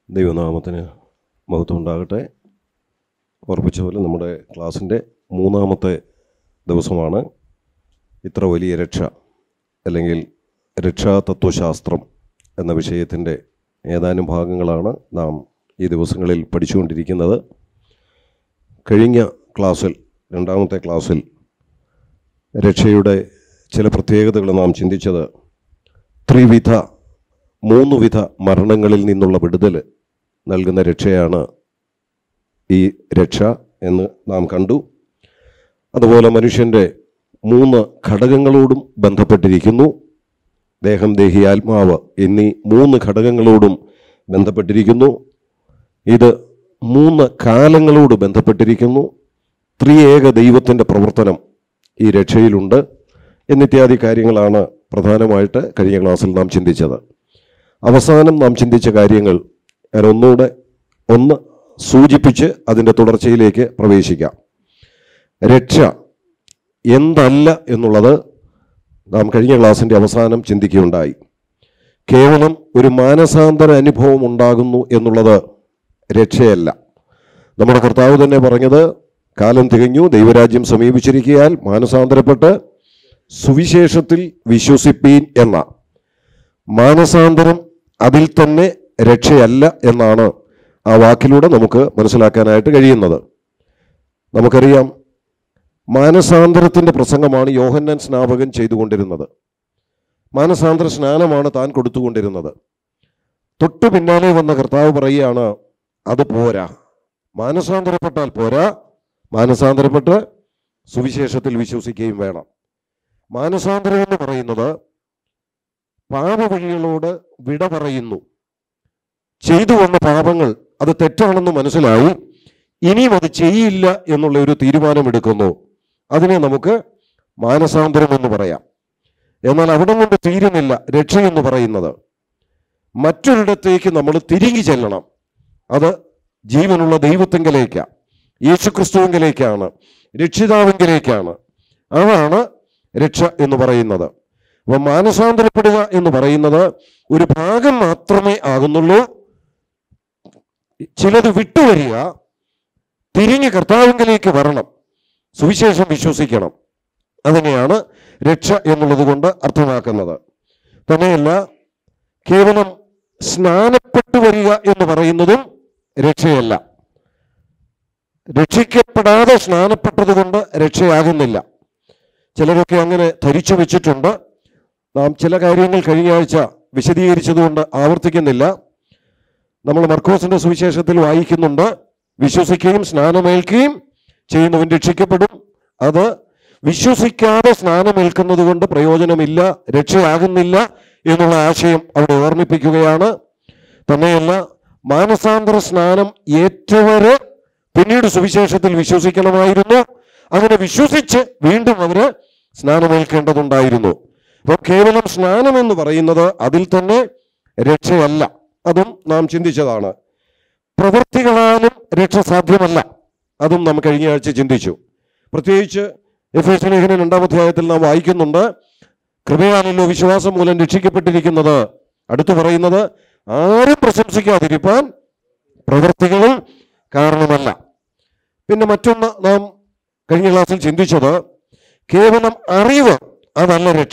ദൈവനാമത്തിന് മഹത്വം ഉണ്ടാകട്ടെ ഓർപ്പിച്ച പോലെ നമ്മുടെ ക്ലാസ്സിൻ്റെ മൂന്നാമത്തെ ദിവസമാണ് ഇത്ര വലിയ രക്ഷ അല്ലെങ്കിൽ രക്ഷാതത്വശാസ്ത്രം എന്ന വിഷയത്തിൻ്റെ ഏതാനും ഭാഗങ്ങളാണ് നാം ഈ ദിവസങ്ങളിൽ പഠിച്ചുകൊണ്ടിരിക്കുന്നത് കഴിഞ്ഞ ക്ലാസ്സിൽ രണ്ടാമത്തെ ക്ലാസ്സിൽ രക്ഷയുടെ ചില പ്രത്യേകതകൾ നാം ചിന്തിച്ചത് ത്രിവിധ മൂന്ന് വിധ മരണങ്ങളിൽ നിന്നുള്ള വിടുതൽ നൽകുന്ന രക്ഷയാണ് ഈ രക്ഷ എന്ന് നാം കണ്ടു അതുപോലെ മനുഷ്യൻ്റെ മൂന്ന് ഘടകങ്ങളോടും ബന്ധപ്പെട്ടിരിക്കുന്നു ദേഹം ദേഹി ആത്മാവ് എന്നീ മൂന്ന് ഘടകങ്ങളോടും ബന്ധപ്പെട്ടിരിക്കുന്നു ഇത് മൂന്ന് കാലങ്ങളോട് ബന്ധപ്പെട്ടിരിക്കുന്നു ത്രിയേക ദൈവത്തിൻ്റെ പ്രവർത്തനം ഈ രക്ഷയിലുണ്ട് എന്നിത്യാദി കാര്യങ്ങളാണ് പ്രധാനമായിട്ട് കഴിഞ്ഞ ക്ലാസ്സിൽ നാം ചിന്തിച്ചത് അവസാനം നാം ചിന്തിച്ച കാര്യങ്ങൾ ഞാൻ ഒന്നുകൂടെ ഒന്ന് സൂചിപ്പിച്ച് അതിൻ്റെ തുടർച്ചയിലേക്ക് പ്രവേശിക്കാം രക്ഷ എന്തല്ല എന്നുള്ളത് നാം കഴിഞ്ഞ ക്ലാസ്സിൻ്റെ അവസാനം ചിന്തിക്കുകയുണ്ടായി കേവലം ഒരു മാനസാന്തര അനുഭവം ഉണ്ടാകുന്നു എന്നുള്ളത് രക്ഷയല്ല നമ്മുടെ കർത്താവ് തന്നെ പറഞ്ഞത് കാലം തികഞ്ഞു ദൈവരാജ്യം സമീപിച്ചിരിക്കയാൽ മാനസാന്തരപ്പെട്ട് സുവിശേഷത്തിൽ വിശ്വസിപ്പീൻ എന്ന മാനസാന്തരം അതിൽ തന്നെ രക്ഷയല്ല എന്നാണ് ആ വാക്കിലൂടെ നമുക്ക് മനസ്സിലാക്കാനായിട്ട് കഴിയുന്നത് നമുക്കറിയാം മാനസാന്തരത്തിൻ്റെ പ്രസംഗമാണ് യോഹന്നാൻ സ്നാപകൻ ചെയ്തുകൊണ്ടിരുന്നത് മാനസാന്തര സ്നാനമാണ് താൻ കൊടുത്തുകൊണ്ടിരുന്നത് തൊട്ടു പിന്നാലെ വന്ന കർത്താവ് പറയുകയാണ് അത് പോരാ മാനസാന്തരപ്പെട്ടാൽ പോരാ മാനസാന്തരപ്പെട്ട് സുവിശേഷത്തിൽ വിശ്വസിക്കുകയും വേണം മാനസാന്തരം എന്ന് പറയുന്നത് പാപവഴികളോട് വിട പറയുന്നു ചെയ്തു വന്ന പാപങ്ങൾ അത് തെറ്റാണെന്ന് മനസ്സിലായി ഇനിയും അത് ചെയ്യില്ല എന്നുള്ള ഒരു തീരുമാനമെടുക്കുന്നു അതിനെ നമുക്ക് മാനസാന്തരം എന്ന് പറയാം എന്നാൽ അവിടെ കൊണ്ട് തീരുന്നില്ല രക്ഷ എന്ന് പറയുന്നത് മറ്റൊരിടത്തേക്ക് നമ്മൾ തിരികെ ചെല്ലണം അത് ജീവനുള്ള ദൈവത്തെങ്കിലേക്കാണ് യേശുക്രിസ്തുവിങ്കിലേക്കാണ് രക്ഷിതാവിങ്കിലേക്കാണ് അതാണ് രക്ഷ എന്ന് പറയുന്നത് അപ്പൊ മാനസാന്തരപ്പെടുക എന്ന് പറയുന്നത് ഒരു ഭാഗം മാത്രമേ ആകുന്നുള്ളൂ ചിലത് വിട്ടുവരിക തിരിഞ്ഞ് കർത്താവിങ്കിലേക്ക് വരണം സുവിശേഷം വിശ്വസിക്കണം അതിനെയാണ് രക്ഷ എന്നുള്ളത് കൊണ്ട് അർത്ഥമാക്കുന്നത് തന്നെയല്ല കേവലം സ്നാനപ്പെട്ടു വരിക എന്ന് പറയുന്നതും രക്ഷയല്ല രക്ഷിക്കപ്പെടാതെ സ്നാനപ്പെട്ടത് കൊണ്ട് രക്ഷയാകുന്നില്ല ചിലരൊക്കെ അങ്ങനെ ധരിച്ചു വെച്ചിട്ടുണ്ട് നാം ചില കാര്യങ്ങൾ കഴിഞ്ഞ ആഴ്ച വിശദീകരിച്ചതുകൊണ്ട് ആവർത്തിക്കുന്നില്ല നമ്മൾ മർക്കോസിന്റെ സുവിശേഷത്തിൽ വായിക്കുന്നുണ്ട് വിശ്വസിക്കുകയും സ്നാനമേൽക്കുകയും ചെയ്യുന്നവൻ രക്ഷിക്കപ്പെടും അത് വിശ്വസിക്കാതെ സ്നാനമേൽക്കുന്നത് കൊണ്ട് പ്രയോജനമില്ല രക്ഷയാകുന്നില്ല എന്നുള്ള ആശയം അവിടെ ഓർമ്മിപ്പിക്കുകയാണ് തന്നെയല്ല മാനസാന്തര സ്നാനം ഏറ്റവര് പിന്നീട് സുവിശേഷത്തിൽ വിശ്വസിക്കണമായിരുന്നു അങ്ങനെ വിശ്വസിച്ച് വീണ്ടും അവര് സ്നാനമേൽക്കേണ്ടതുണ്ടായിരുന്നു അപ്പോൾ കേവലം സ്നാനം എന്ന് പറയുന്നത് അതിൽ തന്നെ രക്ഷയല്ല അതും നാം ചിന്തിച്ചതാണ് പ്രവൃത്തികളാലും രക്ഷ സാധ്യമല്ല അതും നാം കഴിഞ്ഞ ആഴ്ച ചിന്തിച്ചു പ്രത്യേകിച്ച് എഫ് എസ് ലേഖന രണ്ടാം അധ്യായത്തിൽ നാം വായിക്കുന്നുണ്ട് കൃപയാണല്ലോ വിശ്വാസം മൂലം രക്ഷിക്കപ്പെട്ടിരിക്കുന്നത് അടുത്തു പറയുന്നത് ആരും പ്രശംസിക്കാതിരിപ്പാൻ പ്രവൃത്തികളും കാരണമല്ല പിന്നെ മറ്റൊന്ന് നാം കഴിഞ്ഞ ക്ലാസ്സിൽ ചിന്തിച്ചത് കേവലം അറിവ് അതല്ല രക്ഷ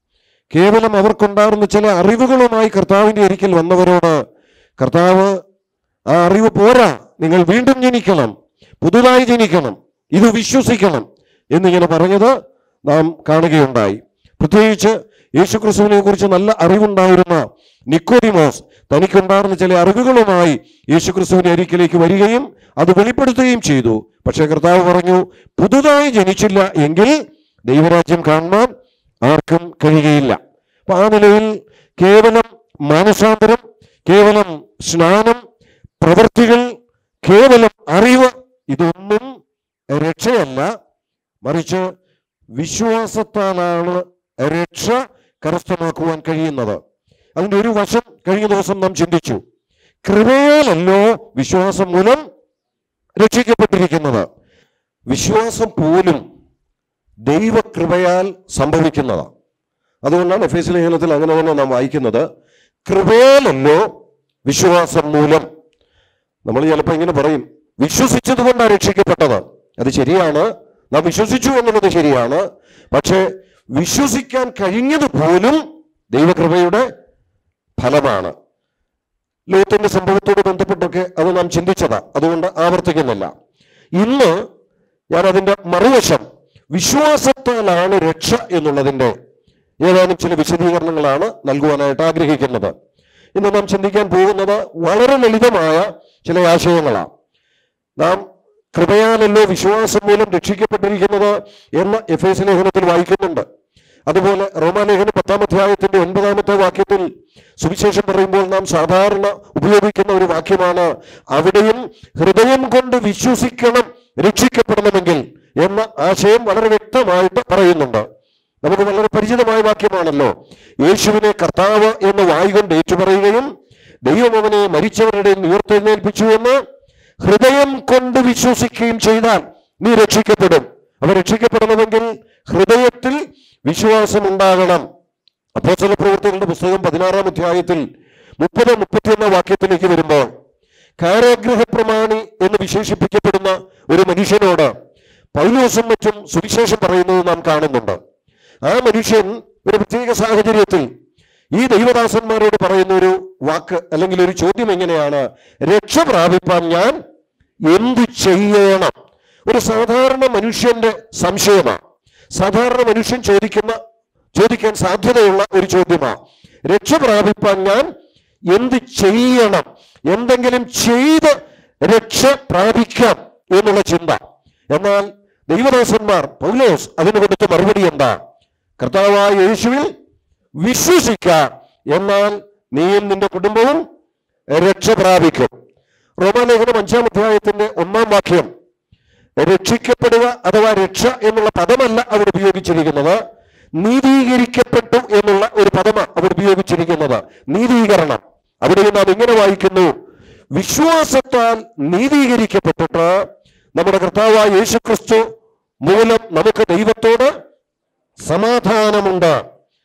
കേവലം അവർക്കുണ്ടാകുന്ന ചില അറിവുകളുമായി കർത്താവിൻ്റെ ഒരിക്കൽ വന്നവരോട് കർത്താവ് ആ അറിവ് പോരാ നിങ്ങൾ വീണ്ടും ജനിക്കണം പുതുതായി ജനിക്കണം ഇത് വിശ്വസിക്കണം എന്നിങ്ങനെ പറഞ്ഞത് നാം കാണുകയുണ്ടായി പ്രത്യേകിച്ച് യേശുക്രിസ്തുവിനെ കുറിച്ച് നല്ല അറിവുണ്ടായിരുന്ന നിക്കോദിമോസ് തനിക്കുണ്ടായിരുന്ന ചില അറിവുകളുമായി യേശുക്രിസ്തുവിന്റെ അരിക്കിലേക്ക് വരികയും അത് വെളിപ്പെടുത്തുകയും ചെയ്തു പക്ഷേ കർത്താവ് പറഞ്ഞു പുതുതായി ജനിച്ചില്ല എങ്കിൽ ദൈവരാജ്യം കാണുവാൻ ആർക്കും കഴിയുകയില്ല അപ്പൊ ആ നിലയിൽ കേവലം മാനസാന്തരം കേവലം സ്നാനം പ്രവൃത്തികൾ കേവലം അറിവ് ഇതൊന്നും രക്ഷയല്ല മറിച്ച് വിശ്വാസത്താലാണ് രക്ഷ കരസ്ഥമാക്കുവാൻ കഴിയുന്നത് അതിന്റെ ഒരു വശം കഴിഞ്ഞ ദിവസം നാം ചിന്തിച്ചു കൃപയാലല്ലോ വിശ്വാസം മൂലം രക്ഷിക്കപ്പെട്ടിരിക്കുന്നത് വിശ്വാസം പോലും ദൈവകൃപയാൽ സംഭവിക്കുന്നതാണ് അതുകൊണ്ടാണ് എഫ് എസ് ലേഖനത്തിൽ അങ്ങനെ തന്നെ നാം വായിക്കുന്നത് കൃപയാലല്ലോ വിശ്വാസം മൂലം നമ്മൾ ചിലപ്പോൾ ഇങ്ങനെ പറയും വിശ്വസിച്ചത് കൊണ്ടാണ് രക്ഷിക്കപ്പെട്ടത് അത് ശരിയാണ് നാം വിശ്വസിച്ചു എന്നുള്ളത് ശരിയാണ് പക്ഷേ വിശ്വസിക്കാൻ കഴിഞ്ഞത് പോലും ദൈവകൃപയുടെ ഫലമാണ് ലോകത്തിന്റെ സംഭവത്തോട് ബന്ധപ്പെട്ടൊക്കെ അത് നാം ചിന്തിച്ചതാ അതുകൊണ്ട് ആവർത്തിക്കുന്നില്ല ഇന്ന് ഞാൻ അതിന്റെ മറുവശം വിശ്വാസത്താലാണ് രക്ഷ എന്നുള്ളതിന്റെ ഏതാനും ചില വിശദീകരണങ്ങളാണ് നൽകുവാനായിട്ട് ആഗ്രഹിക്കുന്നത് ഇന്ന് നാം ചിന്തിക്കാൻ പോകുന്നത് വളരെ ലളിതമായ ചില ആശയങ്ങളാണ് നാം കൃപയാലല്ലോ വിശ്വാസം മൂലം രക്ഷിക്കപ്പെട്ടിരിക്കുന്നത് എന്ന് എഫ് എസ് ലേഖനത്തിൽ വായിക്കുന്നുണ്ട് അതുപോലെ റോമാലേഖനം പത്താം അധ്യായത്തിന്റെ ഒൻപതാമത്തെ വാക്യത്തിൽ സുവിശേഷം പറയുമ്പോൾ നാം സാധാരണ ഉപയോഗിക്കുന്ന ഒരു വാക്യമാണ് അവിടെയും ഹൃദയം കൊണ്ട് വിശ്വസിക്കണം രക്ഷിക്കപ്പെടണമെങ്കിൽ എന്ന ആശയം വളരെ വ്യക്തമായിട്ട് പറയുന്നുണ്ട് നമുക്ക് വളരെ പരിചിതമായ വാക്യമാണല്ലോ യേശുവിനെ കർത്താവ് എന്ന് വായികൊണ്ട് ഏറ്റുപറയുകയും ദൈവം അവനെ മരിച്ചവരുടെ ഉയർത്തെഴുന്നേൽപ്പിച്ചു എന്ന് ഹൃദയം കൊണ്ട് വിശ്വസിക്കുകയും ചെയ്താൽ നീ രക്ഷിക്കപ്പെടും അവ രക്ഷിക്കപ്പെടണമെങ്കിൽ ഹൃദയത്തിൽ വിശ്വാസം ഉണ്ടാകണം അപ്പോസ്തല പ്രവൃത്തികളുടെ പുസ്തകം പതിനാറാം അധ്യായത്തിൽ മുപ്പത് മുപ്പത്തിയൊന്ന വാക്യത്തിലേക്ക് വരുമ്പോൾ കാരാഗ്രഹ പ്രമാണി എന്ന് വിശേഷിപ്പിക്കപ്പെടുന്ന ഒരു മനുഷ്യനോട് പൗലോസും മറ്റും സുവിശേഷം പറയുന്നത് നാം കാണുന്നുണ്ട് ആ മനുഷ്യൻ ഒരു പ്രത്യേക സാഹചര്യത്തിൽ ഈ ദൈവദാസന്മാരോട് പറയുന്ന ഒരു വാക്ക് അല്ലെങ്കിൽ ഒരു ചോദ്യം എങ്ങനെയാണ് രക്ഷ പ്രാപിപ്പാൻ ഞാൻ എന്തു ചെയ്യണം ഒരു സാധാരണ മനുഷ്യന്റെ സംശയമാണ് സാധാരണ മനുഷ്യൻ ചോദിക്കുന്ന ചോദിക്കാൻ സാധ്യതയുള്ള ഒരു ചോദ്യമാണ് രക്ഷ പ്രാപിപ്പാൻ ഞാൻ എന്ത് ചെയ്യണം എന്തെങ്കിലും ചെയ്ത് രക്ഷ പ്രാപിക്കാം എന്നുള്ള ചിന്ത എന്നാൽ ദൈവദാസന്മാർ പൗലോസ് അതിന് കൊടുത്ത മറുപടി എന്താ കർത്താവായ യേശുവിൽ വിശ്വസിക്കാം എന്നാൽ നീയും നിന്റെ കുടുംബവും രക്ഷ പ്രാപിക്കും റോമാലേഖനം അഞ്ചാം അധ്യായത്തിന്റെ ഒന്നാം വാക്യം രക്ഷിക്കപ്പെടുക അഥവാ രക്ഷ എന്നുള്ള പദമല്ല അവിടെ ഉപയോഗിച്ചിരിക്കുന്നത് നീതീകരിക്കപ്പെട്ടു എന്നുള്ള ഒരു പദമാണ് അവിടെ ഉപയോഗിച്ചിരിക്കുന്നത് നീതീകരണം അവിടെ നാം ഇങ്ങനെ വായിക്കുന്നു വിശ്വാസത്താൽ നീതീകരിക്കപ്പെട്ടിട്ട് നമ്മുടെ കർത്താവായ യേശുക്രിസ്തു മൂലം നമുക്ക് ദൈവത്തോട് സമാധാനമുണ്ട്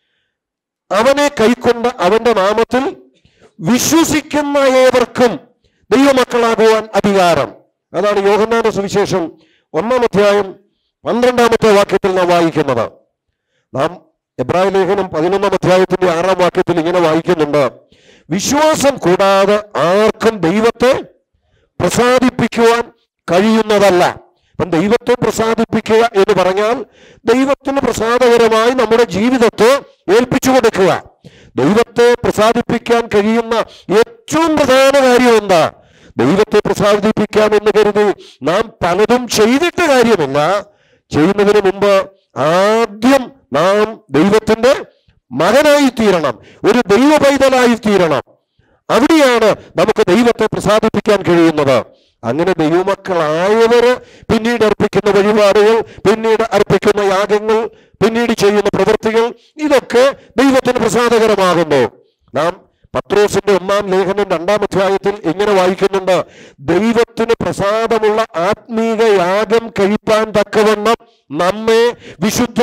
അവനെ കൈക്കൊണ്ട് അവന്റെ നാമത്തിൽ വിശ്വസിക്കുന്ന ഏവർക്കും ദൈവമക്കളാകുവാൻ അധികാരം അതാണ് യോഹന്നാന്റെ സുവിശേഷം ഒന്നാം അധ്യായം പന്ത്രണ്ടാമത്തെ വാക്യത്തിൽ നാം വായിക്കുന്നത് നാം എബ്രായ ലേഖനം പതിനൊന്നാം അധ്യായത്തിന്റെ ആറാം വാക്യത്തിൽ ഇങ്ങനെ വായിക്കുന്നുണ്ട് വിശ്വാസം കൂടാതെ ആർക്കും ദൈവത്തെ പ്രസാദിപ്പിക്കുവാൻ കഴിയുന്നതല്ല അപ്പം ദൈവത്തെ പ്രസാദിപ്പിക്കുക എന്ന് പറഞ്ഞാൽ ദൈവത്തിന് പ്രസാദകരമായി നമ്മുടെ ജീവിതത്തെ ഏൽപ്പിച്ചു കൊടുക്കുക ദൈവത്തെ പ്രസാദിപ്പിക്കാൻ കഴിയുന്ന ഏറ്റവും പ്രധാന കാര്യം എന്താ ദൈവത്തെ പ്രസാദിപ്പിക്കാം എന്ന് കരുതി നാം പലതും ചെയ്തിട്ട് കാര്യമില്ല ചെയ്യുന്നതിന് മുമ്പ് ആദ്യം നാം ദൈവത്തിന്റെ മകനായി തീരണം ഒരു ദൈവ പൈതലായി തീരണം അവിടെയാണ് നമുക്ക് ദൈവത്തെ പ്രസാദിപ്പിക്കാൻ കഴിയുന്നത് അങ്ങനെ ദൈവമക്കളായവര് പിന്നീട് അർപ്പിക്കുന്ന വഴിപാടുകൾ പിന്നീട് അർപ്പിക്കുന്ന യാഗങ്ങൾ പിന്നീട് ചെയ്യുന്ന പ്രവൃത്തികൾ ഇതൊക്കെ ദൈവത്തിന് പ്രസാദകരമാകുന്നു നാം പത്രോസിന്റെ ഒന്നാം ലേഖനം രണ്ടാം അധ്യായത്തിൽ ഇങ്ങനെ വായിക്കുന്നുണ്ട് ദൈവത്തിന് പ്രസാദമുള്ള ആത്മീക യാഗം കഴിപ്പാൻ തക്കവണ്ണം നമ്മെ വിശുദ്ധ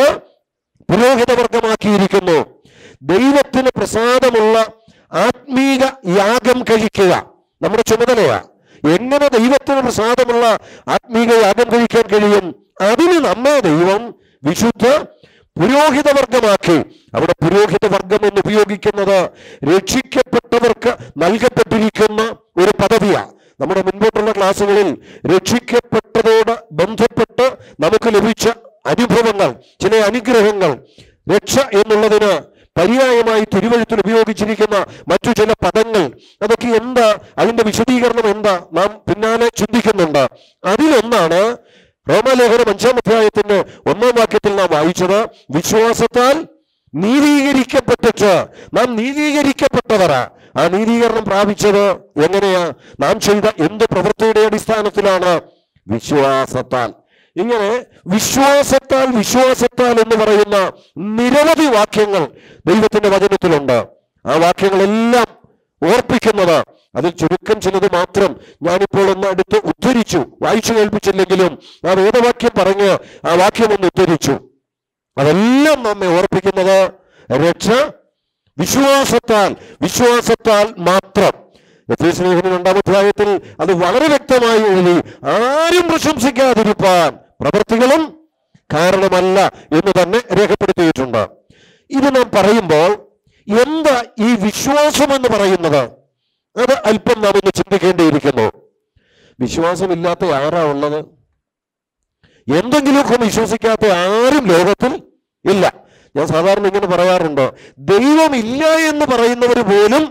പുരോഹിതവർഗമാക്കിയിരിക്കുന്നു ദൈവത്തിന് പ്രസാദമുള്ള ആത്മീക യാഗം കഴിക്കുക നമ്മുടെ ചുമതലയാ എങ്ങനെ ദൈവത്തിന് പ്രസാദമുള്ള ആത്മീക യാഗം കഴിക്കാൻ കഴിയും അതിന് നമ്മെ ദൈവം വിശുദ്ധ പുരോഹിതവർഗമാക്കി അവിടെ പുരോഹിത വർഗം എന്ന് ഉപയോഗിക്കുന്നത് രക്ഷിക്കപ്പെട്ടവർക്ക് നൽകപ്പെട്ടിരിക്കുന്ന ഒരു പദവിയാണ് നമ്മുടെ മുൻപോട്ടുള്ള ക്ലാസ്സുകളിൽ രക്ഷിക്കപ്പെട്ടതോട് ബന്ധപ്പെട്ട് നമുക്ക് ലഭിച്ച അനുഭവങ്ങൾ ചില അനുഗ്രഹങ്ങൾ രക്ഷ എന്നുള്ളതിന് പര്യായമായി തിരുവഴുത്തിൽ ഉപയോഗിച്ചിരിക്കുന്ന മറ്റു ചില പദങ്ങൾ അതൊക്കെ എന്താ അതിന്റെ വിശദീകരണം എന്താ നാം പിന്നാലെ ചിന്തിക്കുന്നുണ്ട് അതിലൊന്നാണ് റോമാലേഖനം അഞ്ചാം അധ്യായത്തിന്റെ ഒന്നാം വാക്യത്തിൽ നാം വായിച്ചത് വിശ്വാസത്താൽ നീതീകരിക്കപ്പെട്ടിട്ട് നാം നീതീകരിക്കപ്പെട്ടവരാ ആ നീതീകരണം പ്രാപിച്ചത് എങ്ങനെയാ നാം ചെയ്ത എന്ത് പ്രവൃത്തിയുടെ അടിസ്ഥാനത്തിലാണ് വിശ്വാസത്താൽ ഇങ്ങനെ വിശ്വാസത്താൽ വിശ്വാസത്താൽ എന്ന് പറയുന്ന നിരവധി വാക്യങ്ങൾ ദൈവത്തിന്റെ വചനത്തിലുണ്ട് ആ വാക്യങ്ങളെല്ലാം ഓർപ്പിക്കുന്നത് അതിൽ ചുരുക്കം ചിലത് മാത്രം ഞാനിപ്പോൾ ഒന്ന് അടുത്ത് ഉദ്ധരിച്ചു വായിച്ചു കേൾപ്പിച്ചില്ലെങ്കിലും ആ വേദവാക്യം പറഞ്ഞ് ആ വാക്യം ഒന്ന് ഉദ്ധരിച്ചു അതെല്ലാം നമ്മെ ഓർപ്പിക്കുന്നത് രക്ഷ വിശ്വാസത്താൽ വിശ്വാസത്താൽ മാത്രം എഫേസ് ലേഖനം രണ്ടാം അധ്യായത്തിൽ അത് വളരെ വ്യക്തമായി എഴുതി ആരും പ്രശംസിക്കാതിരിപ്പാൻ പ്രവൃത്തികളും കാരണമല്ല എന്ന് തന്നെ രേഖപ്പെടുത്തിയിട്ടുണ്ട് ഇത് നാം പറയുമ്പോൾ എന്താ ഈ വിശ്വാസം എന്ന് പറയുന്നത് അത് അല്പം നാം ഒന്ന് ചിന്തിക്കേണ്ടിയിരിക്കുന്നു വിശ്വാസമില്ലാത്ത ആരാ ഉള്ളത് എന്തെങ്കിലുമൊക്കെ വിശ്വസിക്കാത്ത ആരും ലോകത്തിൽ ഇല്ല ഞാൻ സാധാരണ ഇങ്ങനെ പറയാറുണ്ട് ദൈവമില്ല എന്ന് പറയുന്നവർ പോലും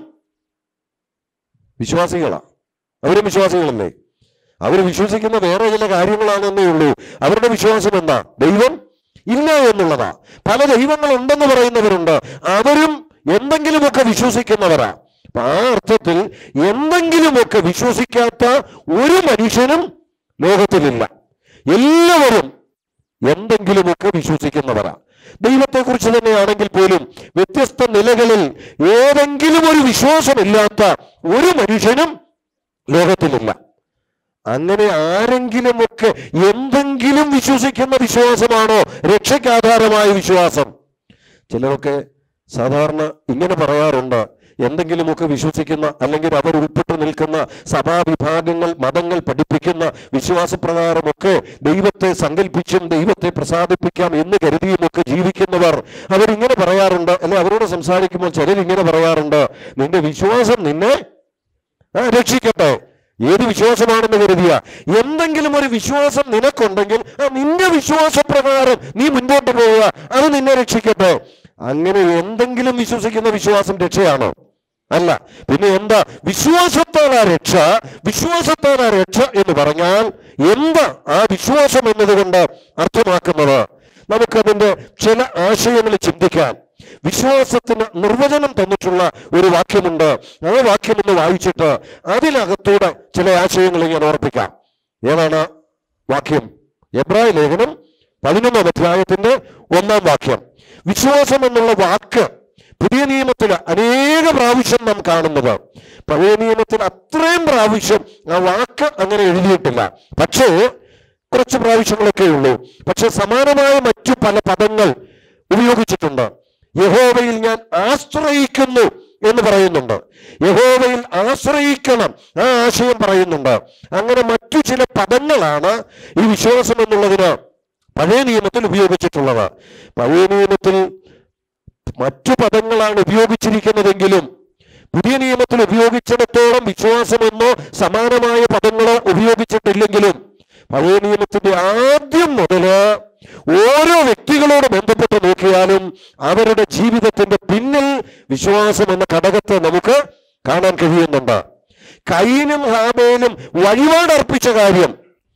വിശ്വാസികളാ അവരും വിശ്വാസികളല്ലേ അവർ വിശ്വസിക്കുന്ന വേറെ ചില കാര്യങ്ങളാണെന്നേ ഉള്ളൂ അവരുടെ വിശ്വാസം എന്താ ദൈവം ഇല്ല എന്നുള്ളതാ പല ദൈവങ്ങൾ ഉണ്ടെന്ന് പറയുന്നവരുണ്ട് അവരും എന്തെങ്കിലുമൊക്കെ വിശ്വസിക്കുന്നവരാ അപ്പൊ ആ അർത്ഥത്തിൽ എന്തെങ്കിലുമൊക്കെ വിശ്വസിക്കാത്ത ഒരു മനുഷ്യനും ലോകത്തിലില്ല എല്ലാവരും എന്തെങ്കിലുമൊക്കെ വിശ്വസിക്കുന്നവരാ ദൈവത്തെക്കുറിച്ച് തന്നെയാണെങ്കിൽ പോലും വ്യത്യസ്ത നിലകളിൽ ഏതെങ്കിലും ഒരു വിശ്വാസമില്ലാത്ത ഒരു മനുഷ്യനും ലോകത്തിലില്ല അങ്ങനെ ആരെങ്കിലുമൊക്കെ എന്തെങ്കിലും വിശ്വസിക്കുന്ന വിശ്വാസമാണോ രക്ഷയ്ക്കാധാരമായ വിശ്വാസം ചിലരൊക്കെ സാധാരണ ഇങ്ങനെ പറയാറുണ്ട് എന്തെങ്കിലുമൊക്കെ വിശ്വസിക്കുന്ന അല്ലെങ്കിൽ അവർ ഉൾപ്പെട്ടു നിൽക്കുന്ന സഭാവിഭാഗങ്ങൾ മതങ്ങൾ പഠിപ്പിക്കുന്ന വിശ്വാസപ്രകാരമൊക്കെ ദൈവത്തെ സങ്കല്പിച്ചും ദൈവത്തെ പ്രസാദിപ്പിക്കാം എന്ന് കരുതിയുമൊക്കെ ജീവിക്കുന്നവർ അവരിങ്ങനെ പറയാറുണ്ട് അല്ലെ അവരോട് സംസാരിക്കുമ്പോൾ ചിലർ ഇങ്ങനെ പറയാറുണ്ട് നിന്റെ വിശ്വാസം നിന്നെ ആ, രക്ഷിക്കട്ടെ ഏത് വിശ്വാസമാണെന്ന് കരുതിയ എന്തെങ്കിലും ഒരു വിശ്വാസം നിനക്കുണ്ടെങ്കിൽ ആ നിന്റെ വിശ്വാസപ്രകാരം നീ മുൻപോട്ട് പോവുക അത് നിന്നെ രക്ഷിക്കട്ടെ അങ്ങനെ എന്തെങ്കിലും വിശ്വസിക്കുന്ന വിശ്വാസം രക്ഷയാണോ അല്ല പിന്നെ എന്താ വിശ്വാസത്താലാ രക്ഷ വിശ്വാസത്താലാ രക്ഷ എന്ന് പറഞ്ഞാൽ എന്താ ആ വിശ്വാസം എന്നതുകൊണ്ട് അർത്ഥമാക്കുന്നത് നമുക്കതിന്റെ ചില ആശയങ്ങൾ ചിന്തിക്കാൻ വിശ്വാസത്തിന് നിർവചനം തന്നിട്ടുള്ള ഒരു വാക്യമുണ്ട് ആ വാക്യം ഒന്ന് വായിച്ചിട്ട് അതിനകത്തൂടെ ചില ആശയങ്ങൾ ഞാൻ ഓർപ്പിക്കാം ഏതാണ് വാക്യം എബ്രായ ലേഖനം പതിനൊന്നാം അധ്യായത്തിന്റെ ഒന്നാം വാക്യം വിശ്വാസം എന്നുള്ള വാക്ക് പുതിയ നിയമത്തിൽ അനേക പ്രാവശ്യം നാം കാണുന്നത് പഴയ നിയമത്തിൽ അത്രയും പ്രാവശ്യം ആ വാക്ക് അങ്ങനെ എഴുതിയിട്ടില്ല പക്ഷേ കുറച്ച് പ്രാവശ്യങ്ങളൊക്കെ ഉള്ളൂ പക്ഷെ സമാനമായ മറ്റു പല പദങ്ങൾ ഉപയോഗിച്ചിട്ടുണ്ട് യഹോവയിൽ ഞാൻ ആശ്രയിക്കുന്നു എന്ന് പറയുന്നുണ്ട് യഹോവയിൽ ആശ്രയിക്കണം ആ ആശയം പറയുന്നുണ്ട് അങ്ങനെ മറ്റു ചില പദങ്ങളാണ് ഈ വിശ്വാസം എന്നുള്ളതിന് പഴയ നിയമത്തിൽ ഉപയോഗിച്ചിട്ടുള്ളത് പഴയ നിയമത്തിൽ മറ്റു പദങ്ങളാണ് ഉപയോഗിച്ചിരിക്കുന്നതെങ്കിലും പുതിയ നിയമത്തിൽ ഉപയോഗിച്ചിടത്തോളം വിശ്വാസമെന്നോ സമാനമായ പദങ്ങളോ ഉപയോഗിച്ചിട്ടില്ലെങ്കിലും പഴയ നിയമത്തിന്റെ ആദ്യം മുതല് ഓരോ വ്യക്തികളോട് ബന്ധപ്പെട്ട് നോക്കിയാലും അവരുടെ ജീവിതത്തിന്റെ പിന്നിൽ വിശ്വാസം എന്ന ഘടകത്തെ നമുക്ക് കാണാൻ കഴിയുന്നുണ്ട് കൈനും ഹാബേലും വഴിപാട് അർപ്പിച്ച കാര്യം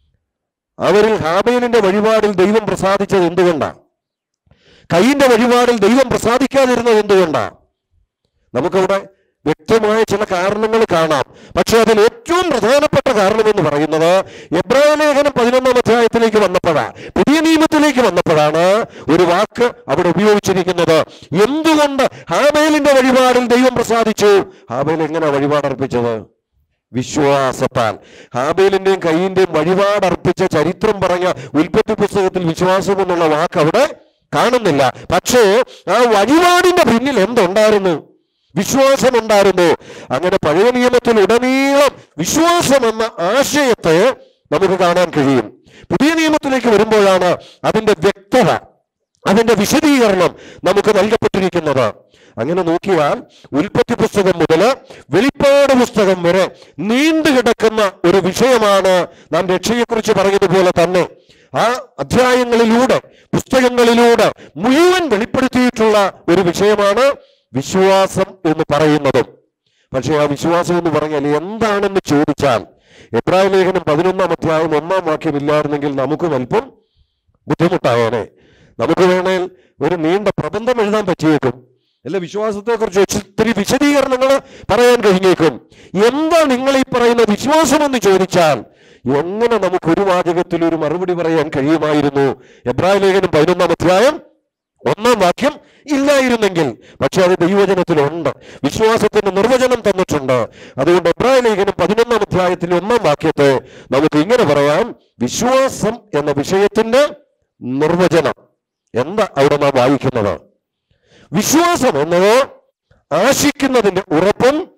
അവരിൽ ഹാബേലിന്റെ വഴിപാടിൽ ദൈവം പ്രസാദിച്ചത് എന്തുകൊണ്ടാണ് കൈയിന്റെ വഴിപാടിൽ ദൈവം പ്രസാദിക്കാതിരുന്നത് എന്തുകൊണ്ടാണ് നമുക്കവിടെ വ്യക്തമായ ചില കാരണങ്ങൾ കാണാം പക്ഷെ അതിൽ ഏറ്റവും പ്രധാനപ്പെട്ട കാരണം എന്ന് പറയുന്നത് എബ്രായ ലേഖനം പതിനൊന്നാം അധ്യായത്തിലേക്ക് വന്നപ്പോഴാണ് പുതിയ നിയമത്തിലേക്ക് വന്നപ്പോഴാണ് ഒരു വാക്ക് അവിടെ ഉപയോഗിച്ചിരിക്കുന്നത് എന്തുകൊണ്ട് ഹാബേലിന്റെ വഴിപാടിൽ ദൈവം പ്രസാദിച്ചു ഹാബേൽ എങ്ങനെ വഴിപാട് അർപ്പിച്ചത് വിശ്വാസത്താൽ ഹാബേലിന്റെയും കൈയിന്റെയും വഴിപാട് അർപ്പിച്ച ചരിത്രം പറഞ്ഞ ഉൽപ്പത്തി പുസ്തകത്തിൽ വിശ്വാസം എന്നുള്ള വാക്ക് അവിടെ കാണുന്നില്ല പക്ഷേ ആ വഴിപാടിന്റെ പിന്നിൽ എന്തുണ്ടായിരുന്നു വിശ്വാസം ഉണ്ടായിരുന്നു അങ്ങനെ പഴയ നിയമത്തിൽ ഉടനീളം വിശ്വാസം എന്ന ആശയത്തെ നമുക്ക് കാണാൻ കഴിയും പുതിയ നിയമത്തിലേക്ക് വരുമ്പോഴാണ് അതിന്റെ വ്യക്തത അതിന്റെ വിശദീകരണം നമുക്ക് നൽകപ്പെട്ടിരിക്കുന്നത് അങ്ങനെ നോക്കിയാൽ ഉൽപ്പത്തി പുസ്തകം മുതൽ വെളിപ്പാട് പുസ്തകം വരെ നീണ്ടു കിടക്കുന്ന ഒരു വിഷയമാണ് നാം രക്ഷയെക്കുറിച്ച് പറഞ്ഞതുപോലെ തന്നെ ആ അധ്യായങ്ങളിലൂടെ പുസ്തകങ്ങളിലൂടെ മുഴുവൻ വെളിപ്പെടുത്തിയിട്ടുള്ള ഒരു വിഷയമാണ് വിശ്വാസം എന്ന് പറയുന്നതും പക്ഷേ ആ വിശ്വാസം എന്ന് പറഞ്ഞാൽ എന്താണെന്ന് ചോദിച്ചാൽ എബ്രായ ലേഖനം പതിനൊന്നാം അധ്യായം ഒന്നാം വാക്യം ഇല്ലായിരുന്നെങ്കിൽ നമുക്കും അല്പം ബുദ്ധിമുട്ടായേനെ നമുക്ക് വേണേൽ ഒരു നീണ്ട പ്രബന്ധം എഴുതാൻ പറ്റിയേക്കും അല്ല വിശ്വാസത്തെക്കുറിച്ച് ഒത്തിരി വിശദീകരണങ്ങൾ പറയാൻ കഴിഞ്ഞേക്കും എന്താ നിങ്ങൾ ഈ പറയുന്ന വിശ്വാസം എന്ന് ചോദിച്ചാൽ എങ്ങനെ നമുക്ക് ഒരു വാചകത്തിൽ ഒരു മറുപടി പറയാൻ കഴിയുമായിരുന്നു എബ്രായ ലേഖനം പതിനൊന്നാം അധ്യായം ഒന്നാം വാക്യം ഇല്ലായിരുന്നെങ്കിൽ പക്ഷെ അത് ദൈവജനത്തിലുണ്ട് വിശ്വാസത്തിന്റെ നിർവചനം തന്നിട്ടുണ്ട് അതുകൊണ്ട് എബ്രായ ലേഖനം പതിനൊന്നാം അധ്യായത്തിലെ ഒന്നാം വാക്യത്തെ നമുക്ക് ഇങ്ങനെ പറയാം വിശ്വാസം എന്ന വിഷയത്തിന്റെ നിർവചനം എന്താ അവിടെ നാം വായിക്കുന്നത് വിശ്വാസം എന്നത് ആശിക്കുന്നതിന്റെ ഉറപ്പും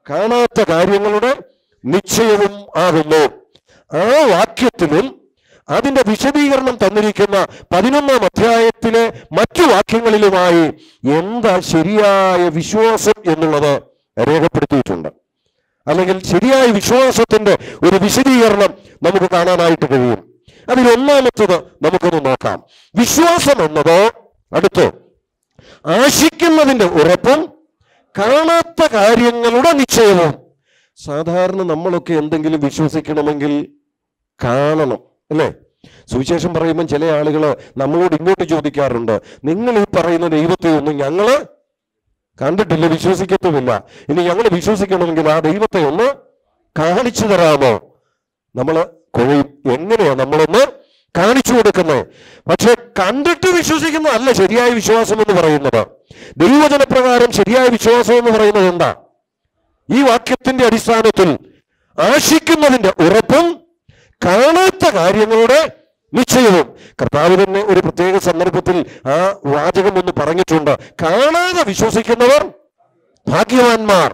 കാണാത്ത കാര്യങ്ങളുടെ നിശ്ചയവും ആകുന്നു ആ വാക്യത്തിലും അതിന്റെ വിശദീകരണം തന്നിരിക്കുന്ന പതിനൊന്നാം അധ്യായത്തിലെ മറ്റു വാക്യങ്ങളിലുമായി എന്താ ശരിയായ വിശ്വാസം എന്നുള്ളത് രേഖപ്പെടുത്തിയിട്ടുണ്ട് അല്ലെങ്കിൽ ശരിയായ വിശ്വാസത്തിന്റെ ഒരു വിശദീകരണം നമുക്ക് കാണാനായിട്ട് കഴിയും അതിൽ ഒന്നാമത്തത് നമുക്കൊന്ന് നോക്കാം വിശ്വാസം എന്നത് അടുത്ത് ആശിക്കുന്നതിന്റെ ഉറപ്പും കാണാത്ത കാര്യങ്ങളുടെ നിശ്ചയവും സാധാരണ നമ്മളൊക്കെ എന്തെങ്കിലും വിശ്വസിക്കണമെങ്കിൽ കാണണം അല്ലേ സുവിശേഷം പറയുമ്പോൾ ചില ആളുകൾ നമ്മളോട് ഇങ്ങോട്ട് ചോദിക്കാറുണ്ട് നിങ്ങൾ ഈ പറയുന്ന ദൈവത്തെ ഒന്നും ഞങ്ങള് കണ്ടിട്ടില്ല വിശ്വസിക്കത്തുമില്ല ഇനി ഞങ്ങൾ വിശ്വസിക്കണമെങ്കിൽ ആ ദൈവത്തെ ഒന്ന് കാണിച്ചു തരാമോ നമ്മൾ കുഴയും എങ്ങനെയാ നമ്മളൊന്ന് കാണിച്ചു കൊടുക്കുന്നത് പക്ഷെ കണ്ടിട്ട് വിശ്വസിക്കുന്നതല്ല ശരിയായ വിശ്വാസം എന്ന് പറയുന്നത് ദൈവജനപ്രകാരം ശരിയായ വിശ്വാസം എന്ന് പറയുന്നത് എന്താ ഈ വാക്യത്തിന്റെ അടിസ്ഥാനത്തിൽ ആശിക്കുന്നതിന്റെ ഉറപ്പും കാണാത്ത കാര്യങ്ങളുടെ നിശ്ചയവും കർത്താവ് തന്നെ ഒരു പ്രത്യേക സന്ദർഭത്തിൽ ആ വാചകം ഒന്ന് പറഞ്ഞിട്ടുണ്ട് കാണാതെ വിശ്വസിക്കുന്നവർ ഭാഗ്യവാന്മാർ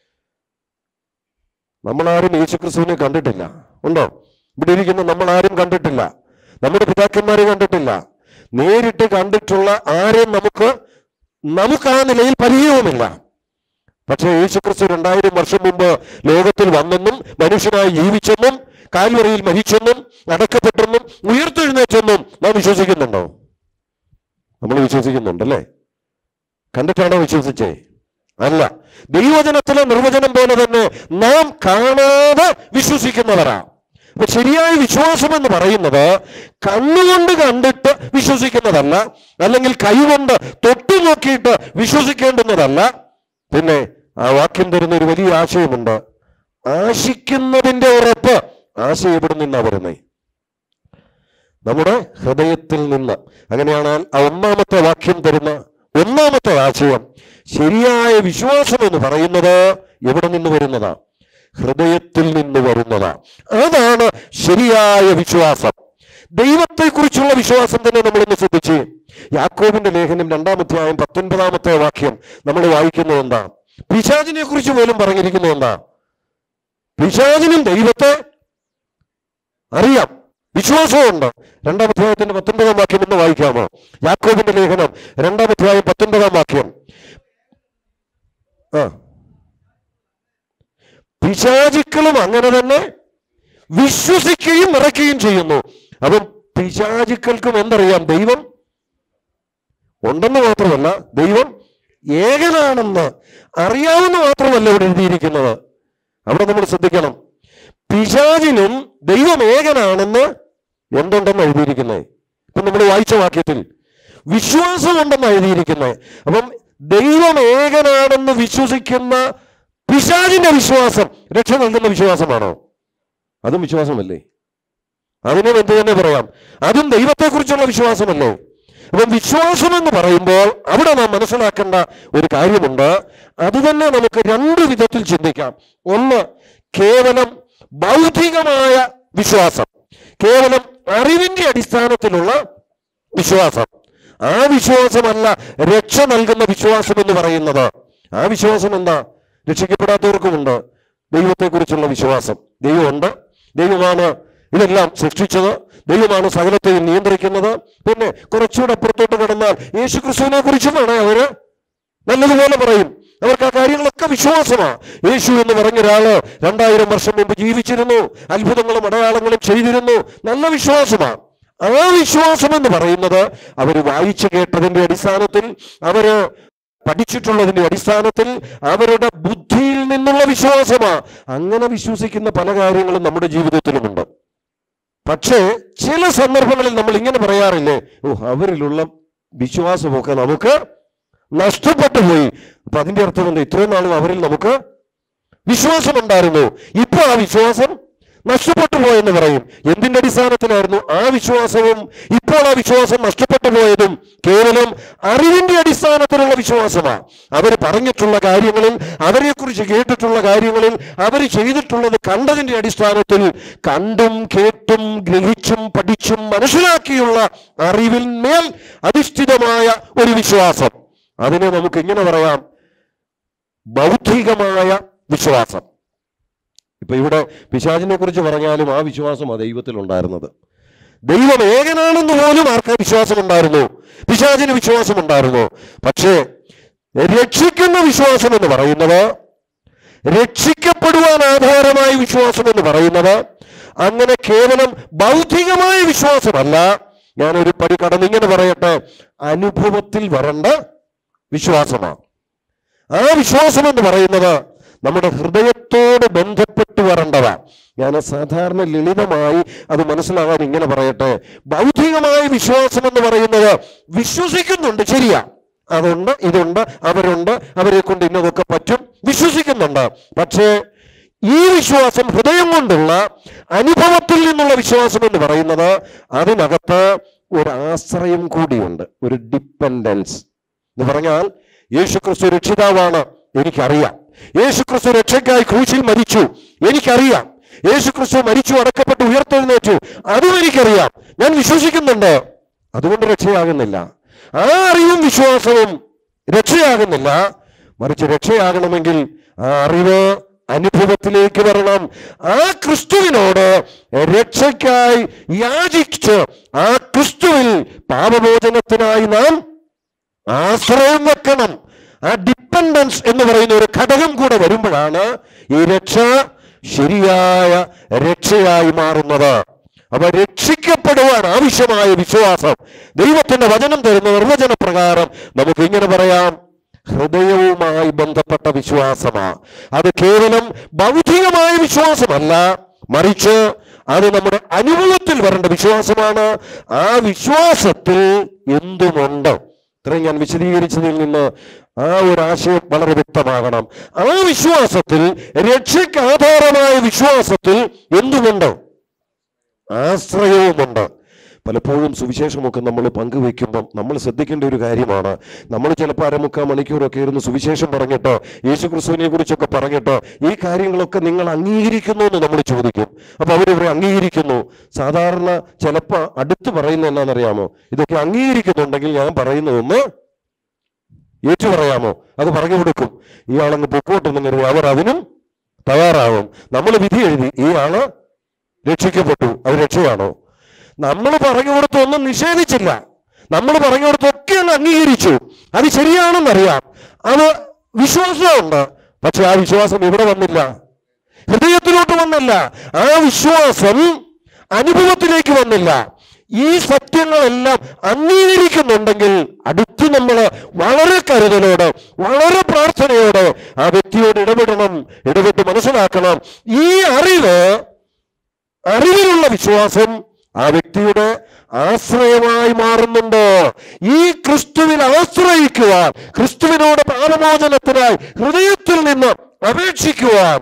നമ്മളാരും യേശുക്രിസ്തുവിനെ കണ്ടിട്ടില്ല ഉണ്ടോ ഇവിടെ ഇരിക്കുന്ന നമ്മൾ ആരും കണ്ടിട്ടില്ല നമ്മുടെ പിതാക്കന്മാരെ കണ്ടിട്ടില്ല നേരിട്ട് കണ്ടിട്ടുള്ള ആരെയും നമുക്ക് നമുക്ക് ആ നിലയിൽ പരിചയവുമില്ല പക്ഷേ യേശുക്രിസ്തു രണ്ടായിരം വർഷം മുമ്പ് ലോകത്തിൽ വന്നെന്നും മനുഷ്യനായി ജീവിച്ചെന്നും കാൽവറിയിൽ മരിച്ചെന്നും അടക്കപ്പെട്ടെന്നും ഉയർത്തെഴുന്നേറ്റെന്നും നാം വിശ്വസിക്കുന്നുണ്ടോ നമ്മൾ വിശ്വസിക്കുന്നുണ്ടല്ലേ കണ്ടിട്ടാണോ വിശ്വസിച്ചേ അല്ല ദൈവജനത്തിലെ നിർവചനം പോലെ തന്നെ നാം കാണാതെ വിശ്വസിക്കുന്നവരാ അപ്പൊ ശരിയായ വിശ്വാസം എന്ന് പറയുന്നത് കണ്ണുകൊണ്ട് കണ്ടിട്ട് വിശ്വസിക്കുന്നതല്ല അല്ലെങ്കിൽ കൈകൊണ്ട് തൊട്ടു നോക്കിയിട്ട് വിശ്വസിക്കേണ്ടുന്നതല്ല പിന്നെ ആ വാക്യം തരുന്ന ഒരു വലിയ ആശയമുണ്ട് ആശിക്കുന്നതിന്റെ ഉറപ്പ് ആശ എവിടെ നിന്നാ വരുന്നേ നമ്മുടെ ഹൃദയത്തിൽ നിന്ന് അങ്ങനെയാണ് ആ ഒന്നാമത്തെ വാക്യം തരുന്ന ഒന്നാമത്തെ ആശയം ശരിയായ വിശ്വാസം എന്ന് പറയുന്നത് എവിടെ നിന്ന് വരുന്നതാ ഹൃദയത്തിൽ നിന്ന് വരുന്നതാ അതാണ് ശരിയായ വിശ്വാസം ദൈവത്തെക്കുറിച്ചുള്ള വിശ്വാസം തന്നെ നമ്മളൊന്ന് ശ്രദ്ധിച്ച് യാക്കോബിന്റെ ലേഖനം രണ്ടാമധ്യായം പത്തൊൻപതാമത്തെ വാക്യം നമ്മൾ വായിക്കുന്നത് എന്താ പിശാചിനെ കുറിച്ച് പോലും പറഞ്ഞിരിക്കുന്നത് എന്താ പിശാചിനും ദൈവത്തെ അറിയാം വിശ്വാസമുണ്ട് രണ്ടാം അധ്യായത്തിന്റെ പത്തൊൻപതാം വാക്യം എന്ന് വായിക്കാമോ യാക്കോബിന്റെ ലേഖനം രണ്ടാം അധ്യായം പത്തൊൻപതാം വാക്യം ആ പിശാചുക്കളും അങ്ങനെ തന്നെ വിശ്വസിക്കുകയും ഇറക്കുകയും ചെയ്യുന്നു അപ്പം പിശാചുക്കൾക്കും എന്തറിയാം ദൈവം ഉണ്ടെന്ന് മാത്രമല്ല ദൈവം ഏകനാണെന്ന് അറിയാവുന്ന മാത്രമല്ല ഇവിടെ എഴുതിയിരിക്കുന്നത് അവിടെ നമ്മൾ ശ്രദ്ധിക്കണം പിശാചിനും ദൈവം ഏകനാണെന്ന് എന്തുണ്ടെന്ന് എഴുതിയിരിക്കുന്നത് ഇപ്പൊ നമ്മൾ വായിച്ച വാക്യത്തിൽ വിശ്വാസമുണ്ടെന്ന് എഴുതിയിരിക്കുന്നത് അപ്പം ദൈവം ഏകനാണെന്ന് വിശ്വസിക്കുന്ന പിശാചിന്റെ വിശ്വാസം രക്ഷ നൽകുന്ന വിശ്വാസമാണോ അതും വിശ്വാസമല്ലേ അതിനും എന്ത് തന്നെ പറയാം അതും ദൈവത്തെക്കുറിച്ചുള്ള വിശ്വാസമല്ലേ അപ്പം വിശ്വാസം എന്ന് പറയുമ്പോൾ അവിടെ നാം മനസ്സിലാക്കേണ്ട ഒരു കാര്യമുണ്ട് അത് തന്നെ നമുക്ക് രണ്ട് വിധത്തിൽ ചിന്തിക്കാം ഒന്ന് കേവലം ബൗദ്ധികമായ വിശ്വാസം കേവലം അറിവിന്റെ അടിസ്ഥാനത്തിലുള്ള വിശ്വാസം ആ വിശ്വാസമല്ല രക്ഷ നൽകുന്ന വിശ്വാസം എന്ന് പറയുന്നത് ആ വിശ്വാസം എന്താ രക്ഷിക്കപ്പെടാത്തവർക്കുമുണ്ട് ദൈവത്തെക്കുറിച്ചുള്ള വിശ്വാസം ദൈവമുണ്ട് ദൈവമാണ് ഇതെല്ലാം സൃഷ്ടിച്ചത് ദൈവമാണ് സകലത്തെയും നിയന്ത്രിക്കുന്നത് പിന്നെ കുറച്ചുകൂടെ അപ്പുറത്തോട്ട് കടന്നാൽ യേശു ക്രിസ്തുവിനെ കുറിച്ചുമാണ് അവര് നല്ലതുപോലെ പറയും അവർക്ക് ആ കാര്യങ്ങളൊക്കെ വിശ്വാസമാണ് യേശു എന്ന് പറഞ്ഞ ഒരാള് രണ്ടായിരം വർഷം മുമ്പ് ജീവിച്ചിരുന്നു അത്ഭുതങ്ങളും അടയാളങ്ങളും ചെയ്തിരുന്നു നല്ല വിശ്വാസമാണ് ആ വിശ്വാസം എന്ന് പറയുന്നത് അവർ വായിച്ചു കേട്ടതിന്റെ അടിസ്ഥാനത്തിൽ അവര് പഠിച്ചിട്ടുള്ളതിന്റെ അടിസ്ഥാനത്തിൽ അവരുടെ ബുദ്ധിയിൽ നിന്നുള്ള വിശ്വാസമാ അങ്ങനെ വിശ്വസിക്കുന്ന പല കാര്യങ്ങളും നമ്മുടെ ജീവിതത്തിലുമുണ്ട് പക്ഷേ ചില സന്ദർഭങ്ങളിൽ നമ്മൾ ഇങ്ങനെ പറയാറില്ലേ ഓ അവരിലുള്ള വിശ്വാസമൊക്കെ നമുക്ക് നഷ്ടപ്പെട്ടു പോയി അപ്പൊ അതിന്റെ അർത്ഥം എന്താ ഇത്രയും നാളും അവരിൽ നമുക്ക് വിശ്വാസമുണ്ടായിരുന്നു ഇപ്പൊ ആ വിശ്വാസം നഷ്ടപ്പെട്ടു പോയെന്ന് പറയും എന്തിന്റെ അടിസ്ഥാനത്തിലായിരുന്നു ആ വിശ്വാസവും ഇപ്പോൾ ആ വിശ്വാസം നഷ്ടപ്പെട്ടു പോയതും കേവലം അറിവിന്റെ അടിസ്ഥാനത്തിലുള്ള വിശ്വാസമാണ് അവർ പറഞ്ഞിട്ടുള്ള കാര്യങ്ങളിൽ അവരെക്കുറിച്ച് കേട്ടിട്ടുള്ള കാര്യങ്ങളിൽ അവർ ചെയ്തിട്ടുള്ളത് കണ്ടതിന്റെ അടിസ്ഥാനത്തിൽ കണ്ടും കേട്ടും ഗ്രഹിച്ചും പഠിച്ചും മനസ്സിലാക്കിയുള്ള അറിവിൽ മേൽ അധിഷ്ഠിതമായ ഒരു വിശ്വാസം അതിനെ നമുക്ക് ഇങ്ങനെ പറയാം ബൗദ്ധികമായ വിശ്വാസം ഇപ്പൊ ഇവിടെ പിശാചിനെ കുറിച്ച് പറഞ്ഞാലും ആ വിശ്വാസം ആ ദൈവത്തിൽ ഉണ്ടായിരുന്നത് ദൈവം ഏകനാണെന്ന് പോലും ആർക്കാ വിശ്വാസം ഉണ്ടായിരുന്നു പിശാചിന് വിശ്വാസം ഉണ്ടായിരുന്നു പക്ഷേ രക്ഷിക്കുന്ന വിശ്വാസം എന്ന് പറയുന്നത് രക്ഷിക്കപ്പെടുവാൻ ആധാരമായ വിശ്വാസം എന്ന് പറയുന്നത് അങ്ങനെ കേവലം ബൗദ്ധികമായ വിശ്വാസമല്ല ഞാനൊരു പടി കടന്നിങ്ങനെ പറയട്ടെ അനുഭവത്തിൽ വരേണ്ട വിശ്വാസമാണ് ആ വിശ്വാസം എന്ന് പറയുന്നത് നമ്മുടെ ഹൃദയത്തോട് ബന്ധപ്പെട്ട് വരേണ്ടതാ ഞാൻ സാധാരണ ലളിതമായി അത് മനസ്സിലാകാൻ ഇങ്ങനെ പറയട്ടെ ഭൗതികമായ വിശ്വാസം എന്ന് പറയുന്നത് വിശ്വസിക്കുന്നുണ്ട് ശരിയാ അതുണ്ട് ഇതുണ്ട് അവരുണ്ട് അവരെ കൊണ്ട് ഇന്നതൊക്കെ പറ്റും വിശ്വസിക്കുന്നുണ്ട് പക്ഷേ ഈ വിശ്വാസം ഹൃദയം കൊണ്ടുള്ള അനുഭവത്തിൽ നിന്നുള്ള വിശ്വാസം എന്ന് പറയുന്നത് അതിനകത്ത് ഒരു ആശ്രയം കൂടിയുണ്ട് ഒരു ഡിപ്പെൻഡൻസ് എന്ന് പറഞ്ഞാൽ യേശു ക്രിസ്തു രക്ഷിതാവാണ് എനിക്കറിയാം യേശു ക്രിസ്തു രക്ഷയ്ക്കായി ക്രൂശിൽ മരിച്ചു എനിക്കറിയാം യേശു ക്രിസ്തു മരിച്ചു അടക്കപ്പെട്ട് ഉയർത്തെഴുന്നേറ്റു അതും എനിക്കറിയാം ഞാൻ വിശ്വസിക്കുന്നുണ്ട് അതുകൊണ്ട് രക്ഷയാകുന്നില്ല ആ അറിവും വിശ്വാസവും രക്ഷയാകുന്നില്ല മറിച്ച് രക്ഷയാകണമെങ്കിൽ ആ അറിവ് അനുഭവത്തിലേക്ക് വരണം ആ ക്രിസ്തുവിനോട് രക്ഷയ്ക്കായി യാചിച്ച് ആ ക്രിസ്തുവിൽ പാപമോചനത്തിനായി നാം ആശ്രയം വെക്കണം ആ ഡിപ്പെൻഡൻസ് എന്ന് പറയുന്ന ഒരു ഘടകം കൂടെ വരുമ്പോഴാണ് ഈ രക്ഷ ശരിയായ രക്ഷയായി മാറുന്നത് അപ്പൊ രക്ഷിക്കപ്പെടുവാൻ ആവശ്യമായ വിശ്വാസം ദൈവത്തിന്റെ വചനം തരുന്ന നിർവചന പ്രകാരം നമുക്ക് ഇങ്ങനെ പറയാം ഹൃദയവുമായി ബന്ധപ്പെട്ട വിശ്വാസമാ അത് കേവലം ഭൗതികമായ വിശ്വാസമല്ല മറിച്ച് അത് നമ്മുടെ അനുഭവത്തിൽ വരേണ്ട വിശ്വാസമാണ് ആ വിശ്വാസത്തിൽ എന്തുമുണ്ട് ഇത്രയും ഞാൻ വിശദീകരിച്ചതിൽ നിന്ന് ആ ഒരു ആശയം വളരെ വ്യക്തമാകണം ആ വിശ്വാസത്തിൽ രക്ഷയ്ക്ക് ആധാരമായ വിശ്വാസത്തിൽ എന്തുമുണ്ട് ആശ്രയവുമുണ്ട് പലപ്പോഴും സുവിശേഷമൊക്കെ നമ്മൾ പങ്കുവെക്കുമ്പം നമ്മൾ ശ്രദ്ധിക്കേണ്ട ഒരു കാര്യമാണ് നമ്മൾ ചിലപ്പോൾ അരമുക്കാൽ മണിക്കൂറൊക്കെ ഇരുന്ന് സുവിശേഷം പറഞ്ഞിട്ട് യേശു ക്രിസ്തുവിനെ കുറിച്ചൊക്കെ പറഞ്ഞിട്ട് ഈ കാര്യങ്ങളൊക്കെ നിങ്ങൾ അംഗീകരിക്കുന്നു എന്ന് നമ്മൾ ചോദിക്കും അപ്പൊ അവരിവരെ അംഗീകരിക്കുന്നു സാധാരണ ചിലപ്പോൾ അടുത്ത് പറയുന്നത് എന്നാണെന്നറിയാമോ ഇതൊക്കെ അംഗീകരിക്കുന്നുണ്ടെങ്കിൽ ഞാൻ പറയുന്നതൊന്ന് ഏറ്റു പറയാമോ അത് പറഞ്ഞു കൊടുക്കും ഇയാളങ്ങ് പൊക്കോട്ടെന്ന് കരുതി അവർ അതിനും തയ്യാറാവും നമ്മൾ വിധി എഴുതി ഈ ആള് രക്ഷിക്കപ്പെട്ടു അത് രക്ഷയാണോ നമ്മൾ പറഞ്ഞു കൊടുത്ത ഒന്നും നിഷേധിച്ചില്ല നമ്മൾ പറഞ്ഞു കൊടുത്തൊക്കെ അങ്ങ് അംഗീകരിച്ചു അത് ശരിയാണെന്നറിയാം അത് വിശ്വാസമുണ്ട് പക്ഷെ ആ വിശ്വാസം ഇവിടെ വന്നില്ല ഹൃദയത്തിലോട്ട് വന്നില്ല ആ വിശ്വാസം അനുഭവത്തിലേക്ക് വന്നില്ല ഈ സത്യങ്ങളെല്ലാം അംഗീകരിക്കുന്നുണ്ടെങ്കിൽ അടുത്ത് നമ്മൾ വളരെ കരുതലോട് വളരെ പ്രാർത്ഥനയോട് ആ വ്യക്തിയോട് ഇടപെടണം ഇടപെട്ട് മനസ്സിലാക്കണം ഈ അറിവ് അറിവിലുള്ള വിശ്വാസം ആ വ്യക്തിയുടെ ആശ്രയമായി മാറുന്നുണ്ട് ഈ ക്രിസ്തുവിൽ ആശ്രയിക്കുവാൻ ക്രിസ്തുവിനോട് പാപമോചനത്തിനായി ഹൃദയത്തിൽ നിന്ന് അപേക്ഷിക്കുവാൻ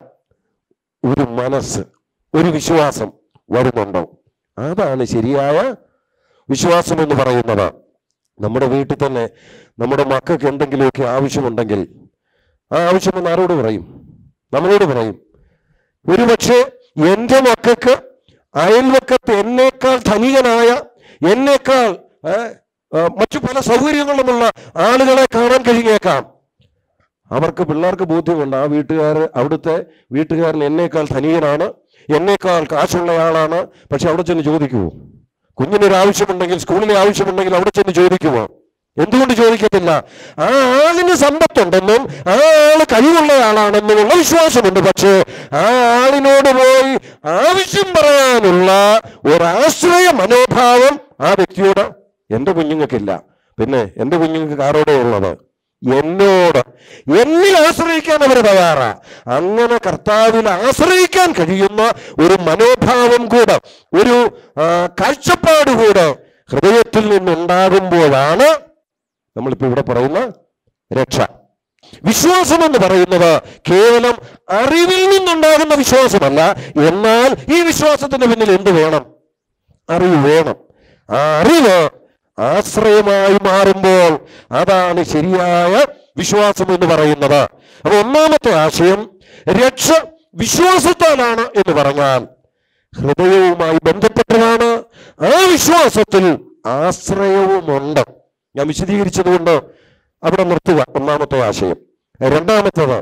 ഒരു മനസ്സ് ഒരു വിശ്വാസം വരുന്നുണ്ടോ അതാണ് ശരിയായ വിശ്വാസം എന്ന് പറയുന്നത് നമ്മുടെ വീട്ടിൽ തന്നെ നമ്മുടെ മക്കൾക്ക് എന്തെങ്കിലുമൊക്കെ ആവശ്യമുണ്ടെങ്കിൽ ആ ആവശ്യമെന്ന് ആരോട് പറയും നമ്മളോട് പറയും ഒരുപക്ഷെ എൻ്റെ മക്കൾക്ക് അയൽവക്കത്ത് എന്നേക്കാൾ ധനികനായ എന്നേക്കാൾ ഏ, ആ, മറ്റു പല സൗകര്യങ്ങളുമുള്ള ആളുകളെ കാണാൻ കഴിഞ്ഞേക്കാം അവർക്ക് പിള്ളേർക്ക് ബോധ്യമുണ്ട് ആ വീട്ടുകാർ അവിടുത്തെ വീട്ടുകാരൻ എന്നേക്കാൾ ധനികനാണ് എന്നേക്കാൾ കാശുള്ള ആളാണ് പക്ഷെ അവിടെ ചെന്ന് ചോദിക്കുമോ കുഞ്ഞിനൊരു ആവശ്യമുണ്ടെങ്കിൽ സ്കൂളിലെ ആവശ്യമുണ്ടെങ്കിൽ അവിടെ ചെന്ന് ചോദിക്കുമോ എന്തുകൊണ്ട് ചോദിക്കത്തില്ല ആ ആളിന് സമ്പത്തുണ്ടെന്നും ആ ആള് കഴിവുള്ള ആളാണെന്നുമുള്ള വിശ്വാസമുണ്ട് പക്ഷേ ആ ആളിനോട് പോയി ആവശ്യം പറയാനുള്ള ഒരാശ്രയ മനോഭാവം ആ വ്യക്തിയോട് എന്റെ കുഞ്ഞുങ്ങൾക്കില്ല പിന്നെ എന്റെ കുഞ്ഞുങ്ങൾക്ക് ആരോടെ ഉള്ളത് എന്നോട് എന്നിൽ ആശ്രയിക്കാൻ അവർ തയ്യാറാ അങ്ങനെ കർത്താവിൽ ആശ്രയിക്കാൻ കഴിയുന്ന ഒരു മനോഭാവം കൂടെ ഒരു ആ, കാഴ്ചപ്പാട് കൂടെ ഹൃദയത്തിൽ നിന്നുണ്ടാകുമ്പോഴാണ് നമ്മളിപ്പോ ഇവിടെ പറയുന്ന രക്ഷ വിശ്വാസം എന്ന് പറയുന്നത് കേവലം അറിവിൽ നിന്നുണ്ടാകുന്ന വിശ്വാസമല്ല എന്നാൽ ഈ വിശ്വാസത്തിന് പിന്നിൽ എന്ത് വേണം അറിവ് വേണം ആ അറിവ് ആശ്രയമായി മാറുമ്പോൾ അതാണ് ശരിയായ വിശ്വാസം എന്ന് പറയുന്നത് അപ്പൊ ഒന്നാമത്തെ ആശയം രക്ഷ വിശ്വാസത്താലാണ് എന്ന് പറഞ്ഞാൽ ഹൃദയവുമായി ബന്ധപ്പെട്ടതാണ് ആ വിശ്വാസത്തിൽ ആശ്രയവുമുണ്ട് ഞാൻ വിശദീകരിച്ചതുകൊണ്ട് അവിടെ നിർത്തുക ഒന്നാമത്തെ ആശയം രണ്ടാമത്തേത്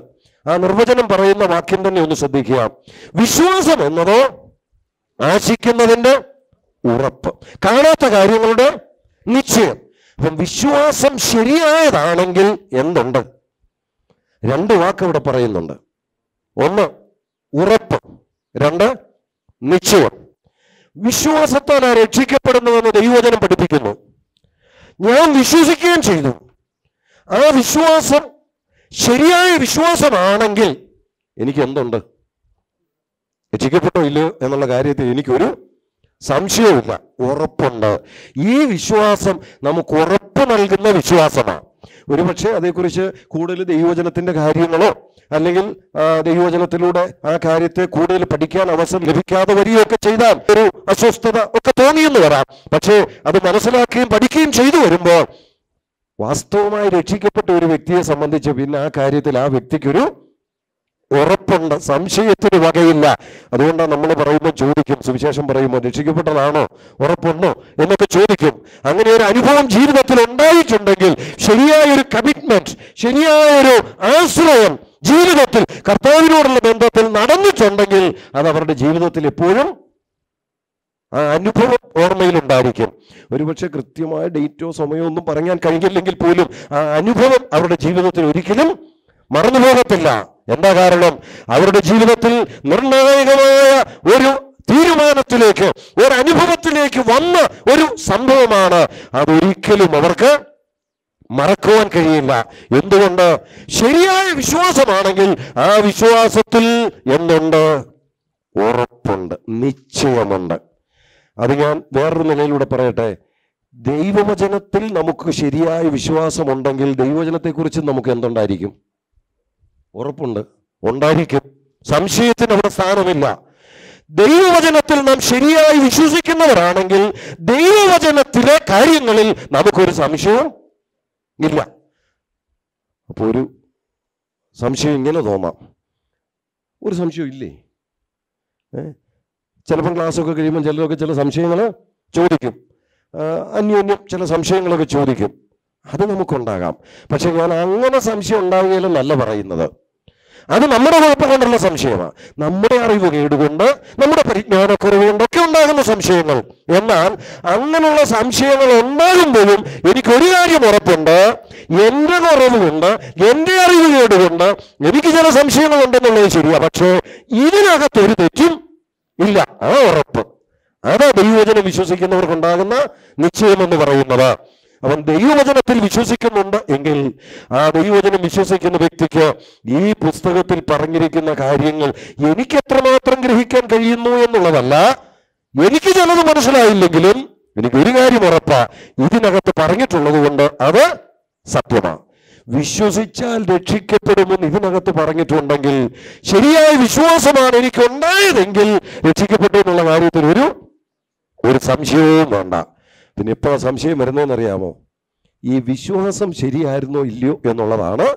ആ നിർവചനം പറയുന്ന വാക്യം തന്നെ ഒന്ന് ശ്രദ്ധിക്കുക വിശ്വാസം എന്നത് ആശിക്കുന്നതിന്റെ ഉറപ്പ് കാണാത്ത കാര്യങ്ങളുടെ നിശ്ചയം അപ്പം വിശ്വാസം ശരിയായതാണെങ്കിൽ എന്തുണ്ട് രണ്ട് വാക്ക് ഇവിടെ പറയുന്നുണ്ട് ഒന്ന് ഉറപ്പ് രണ്ട് നിശ്ചയം വിശ്വാസത്താൽ ആ രക്ഷിക്കപ്പെടുന്നുവെന്ന് ദൈവവചനം പഠിപ്പിക്കുന്നു ഞാൻ വിശ്വസിക്കുകയും ചെയ്തു ആ വിശ്വാസം ശരിയായ വിശ്വാസമാണെങ്കിൽ എനിക്ക് എന്തുണ്ട് രക്ഷിക്കപ്പെട്ടോ ഇല്ലയോ എന്നുള്ള കാര്യത്തിൽ എനിക്കൊരു സംശയവുമില്ല ഉറപ്പുണ്ട് ഈ വിശ്വാസം നമുക്ക് ഉറപ്പ് നൽകുന്ന വിശ്വാസമാണ് ഒരുപക്ഷെ അതേക്കുറിച്ച് കൂടുതൽ ദൈവവചനത്തിന്റെ കാര്യങ്ങളോ അല്ലെങ്കിൽ ആ, ദൈവവചനത്തിലൂടെ ആ കാര്യത്തെ കൂടുതൽ പഠിക്കാൻ അവസരം ലഭിക്കാതെ വരികയൊക്കെ ചെയ്താൽ ഒരു അസ്വസ്ഥത ഒക്കെ തോന്നിയെന്ന് വരാം പക്ഷേ അത് മനസ്സിലാക്കുകയും പഠിക്കുകയും ചെയ്തു വരുമ്പോൾ വാസ്തവമായി രക്ഷിക്കപ്പെട്ട ഒരു വ്യക്തിയെ സംബന്ധിച്ച് പിന്നെ ആ കാര്യത്തിൽ ആ വ്യക്തിക്കൊരു ഉറപ്പുണ്ട് സംശയത്തിന് വകയില്ല അതുകൊണ്ടാണ് നമ്മൾ പറയുമ്പോൾ ചോദിക്കും സുവിശേഷം പറയുമ്പോൾ രക്ഷിക്കപ്പെട്ടതാണോ ഉറപ്പുണ്ടോ എന്നൊക്കെ ചോദിക്കും അങ്ങനെ ഒരു അനുഭവം ജീവിതത്തിൽ ഉണ്ടായിട്ടുണ്ടെങ്കിൽ ശരിയായ ഒരു കമ്മിറ്റ്മെന്റ് ശരിയായ ഒരു ആശ്രയം ജീവിതത്തിൽ കർത്താവിനോടുള്ള ബന്ധത്തിൽ നടന്നിട്ടുണ്ടെങ്കിൽ അത് അവരുടെ ജീവിതത്തിൽ എപ്പോഴും ആ അനുഭവം ഓർമ്മയിലുണ്ടായിരിക്കും ഒരുപക്ഷെ കൃത്യമായ ഡേറ്റോ സമയമോ ഒന്നും പറയാൻ കഴിഞ്ഞില്ലെങ്കിൽ പോലും ആ അനുഭവം അവരുടെ ജീവിതത്തിൽ ഒരിക്കലും മറന്നു പോകത്തില്ല എന്താ കാരണം അവരുടെ ജീവിതത്തിൽ നിർണായകമായ ഒരു തീരുമാനത്തിലേക്ക് ഒരു അനുഭവത്തിലേക്ക് വന്ന ഒരു സംഭവമാണ് അതൊരിക്കലും അവർക്ക് മറക്കുവാൻ കഴിയില്ല എന്തുകൊണ്ട് ശരിയായ വിശ്വാസമാണെങ്കിൽ ആ വിശ്വാസത്തിൽ എന്തുണ്ട് ഉറപ്പുണ്ട് നിശ്ചയമുണ്ട് അത് ഞാൻ വേറൊരു നിലയിലൂടെ പറയട്ടെ ദൈവവചനത്തിൽ നമുക്ക് ശരിയായ വിശ്വാസമുണ്ടെങ്കിൽ ദൈവവചനത്തെക്കുറിച്ച് നമുക്ക് എന്തുണ്ടായിരിക്കും ഉറപ്പുണ്ട് ഉണ്ടായിരിക്കും സംശയത്തിന് അവിടെ സ്ഥാനമില്ല ദൈവവചനത്തിൽ നാം ശരിയായി വിശ്വസിക്കുന്നവരാണെങ്കിൽ ദൈവവചനത്തിലെ കാര്യങ്ങളിൽ നമുക്കൊരു സംശയവും ഇല്ല അപ്പോൾ ഒരു സംശയം ഇങ്ങനെ തോന്നാം ഒരു സംശയം ഇല്ലേ ഏ? ചിലപ്പം ക്ലാസ്സൊക്കെ കഴിയുമ്പോൾ ചിലരൊക്കെ ചില സംശയങ്ങൾ ചോദിക്കും ആ, അന്യോന്യം ചില സംശയങ്ങളൊക്കെ ചോദിക്കും അത് നമുക്കുണ്ടാകാം പക്ഷെ ഞാൻ അങ്ങനെ സംശയം ഉണ്ടാവുകയില്ലെന്നല്ല പറയുന്നത് അത് നമ്മുടെ കുഴപ്പം കൊണ്ടുള്ള സംശയമാണ് നമ്മുടെ അറിവ് കേടുകൊണ്ട് നമ്മുടെ പരിജ്ഞാനക്കുറവ് കൊണ്ടൊക്കെ ഉണ്ടാകുന്ന സംശയങ്ങൾ എന്നാൽ അങ്ങനെയുള്ള സംശയങ്ങൾ ഉണ്ടാകുമ്പോഴും എനിക്ക് ഒരു കാര്യം ഉറപ്പുണ്ട് എൻ്റെ കുറവ് കൊണ്ട് എൻ്റെ അറിവ് കേടുകൊണ്ട് എനിക്ക് ചില സംശയങ്ങൾ ഉണ്ടെന്നുള്ളത് ശരിയാ പക്ഷേ ഇതിനകത്ത് ഒരു തെറ്റും ഇല്ല ആ ഉറപ്പ് അതാ ദൈവവചനം വിശ്വസിക്കുന്നവർക്കുണ്ടാകുന്ന നിശ്ചയം എന്ന് പറയുന്നത് അവൻ ദൈവവചനത്തിൽ വിശ്വസിക്കുന്നുണ്ട് എങ്കിൽ ആ ദൈവവചനം വിശ്വസിക്കുന്ന വ്യക്തിക്ക് ഈ പുസ്തകത്തിൽ പറഞ്ഞിരിക്കുന്ന കാര്യങ്ങൾ എനിക്ക് എത്രമാത്രം ഗ്രഹിക്കാൻ കഴിയുന്നു എന്നുള്ളതല്ല എനിക്ക് ചിലത് മനസ്സിലായില്ലെങ്കിലും എനിക്ക് ഒരു കാര്യം ഉറപ്പാ ഇതിനകത്ത് പറഞ്ഞിട്ടുള്ളത് കൊണ്ട് അത് സത്യമാണ് വിശ്വസിച്ചാൽ രക്ഷിക്കപ്പെടുമെന്ന് ഇതിനകത്ത് പറഞ്ഞിട്ടുണ്ടെങ്കിൽ ശരിയായ വിശ്വാസമാണ് എനിക്ക് ഉണ്ടായതെങ്കിൽ രക്ഷിക്കപ്പെട്ടു എന്നുള്ള കാര്യത്തിൽ ഒരു ഒരു സംശയവും വേണ്ട പിന്നെ ഇപ്പോൾ സംശയം വരുന്നതെന്നറിയാമോ ഈ വിശ്വാസം ശരിയായിരുന്നോ ഇല്ലയോ എന്നുള്ളതാണ്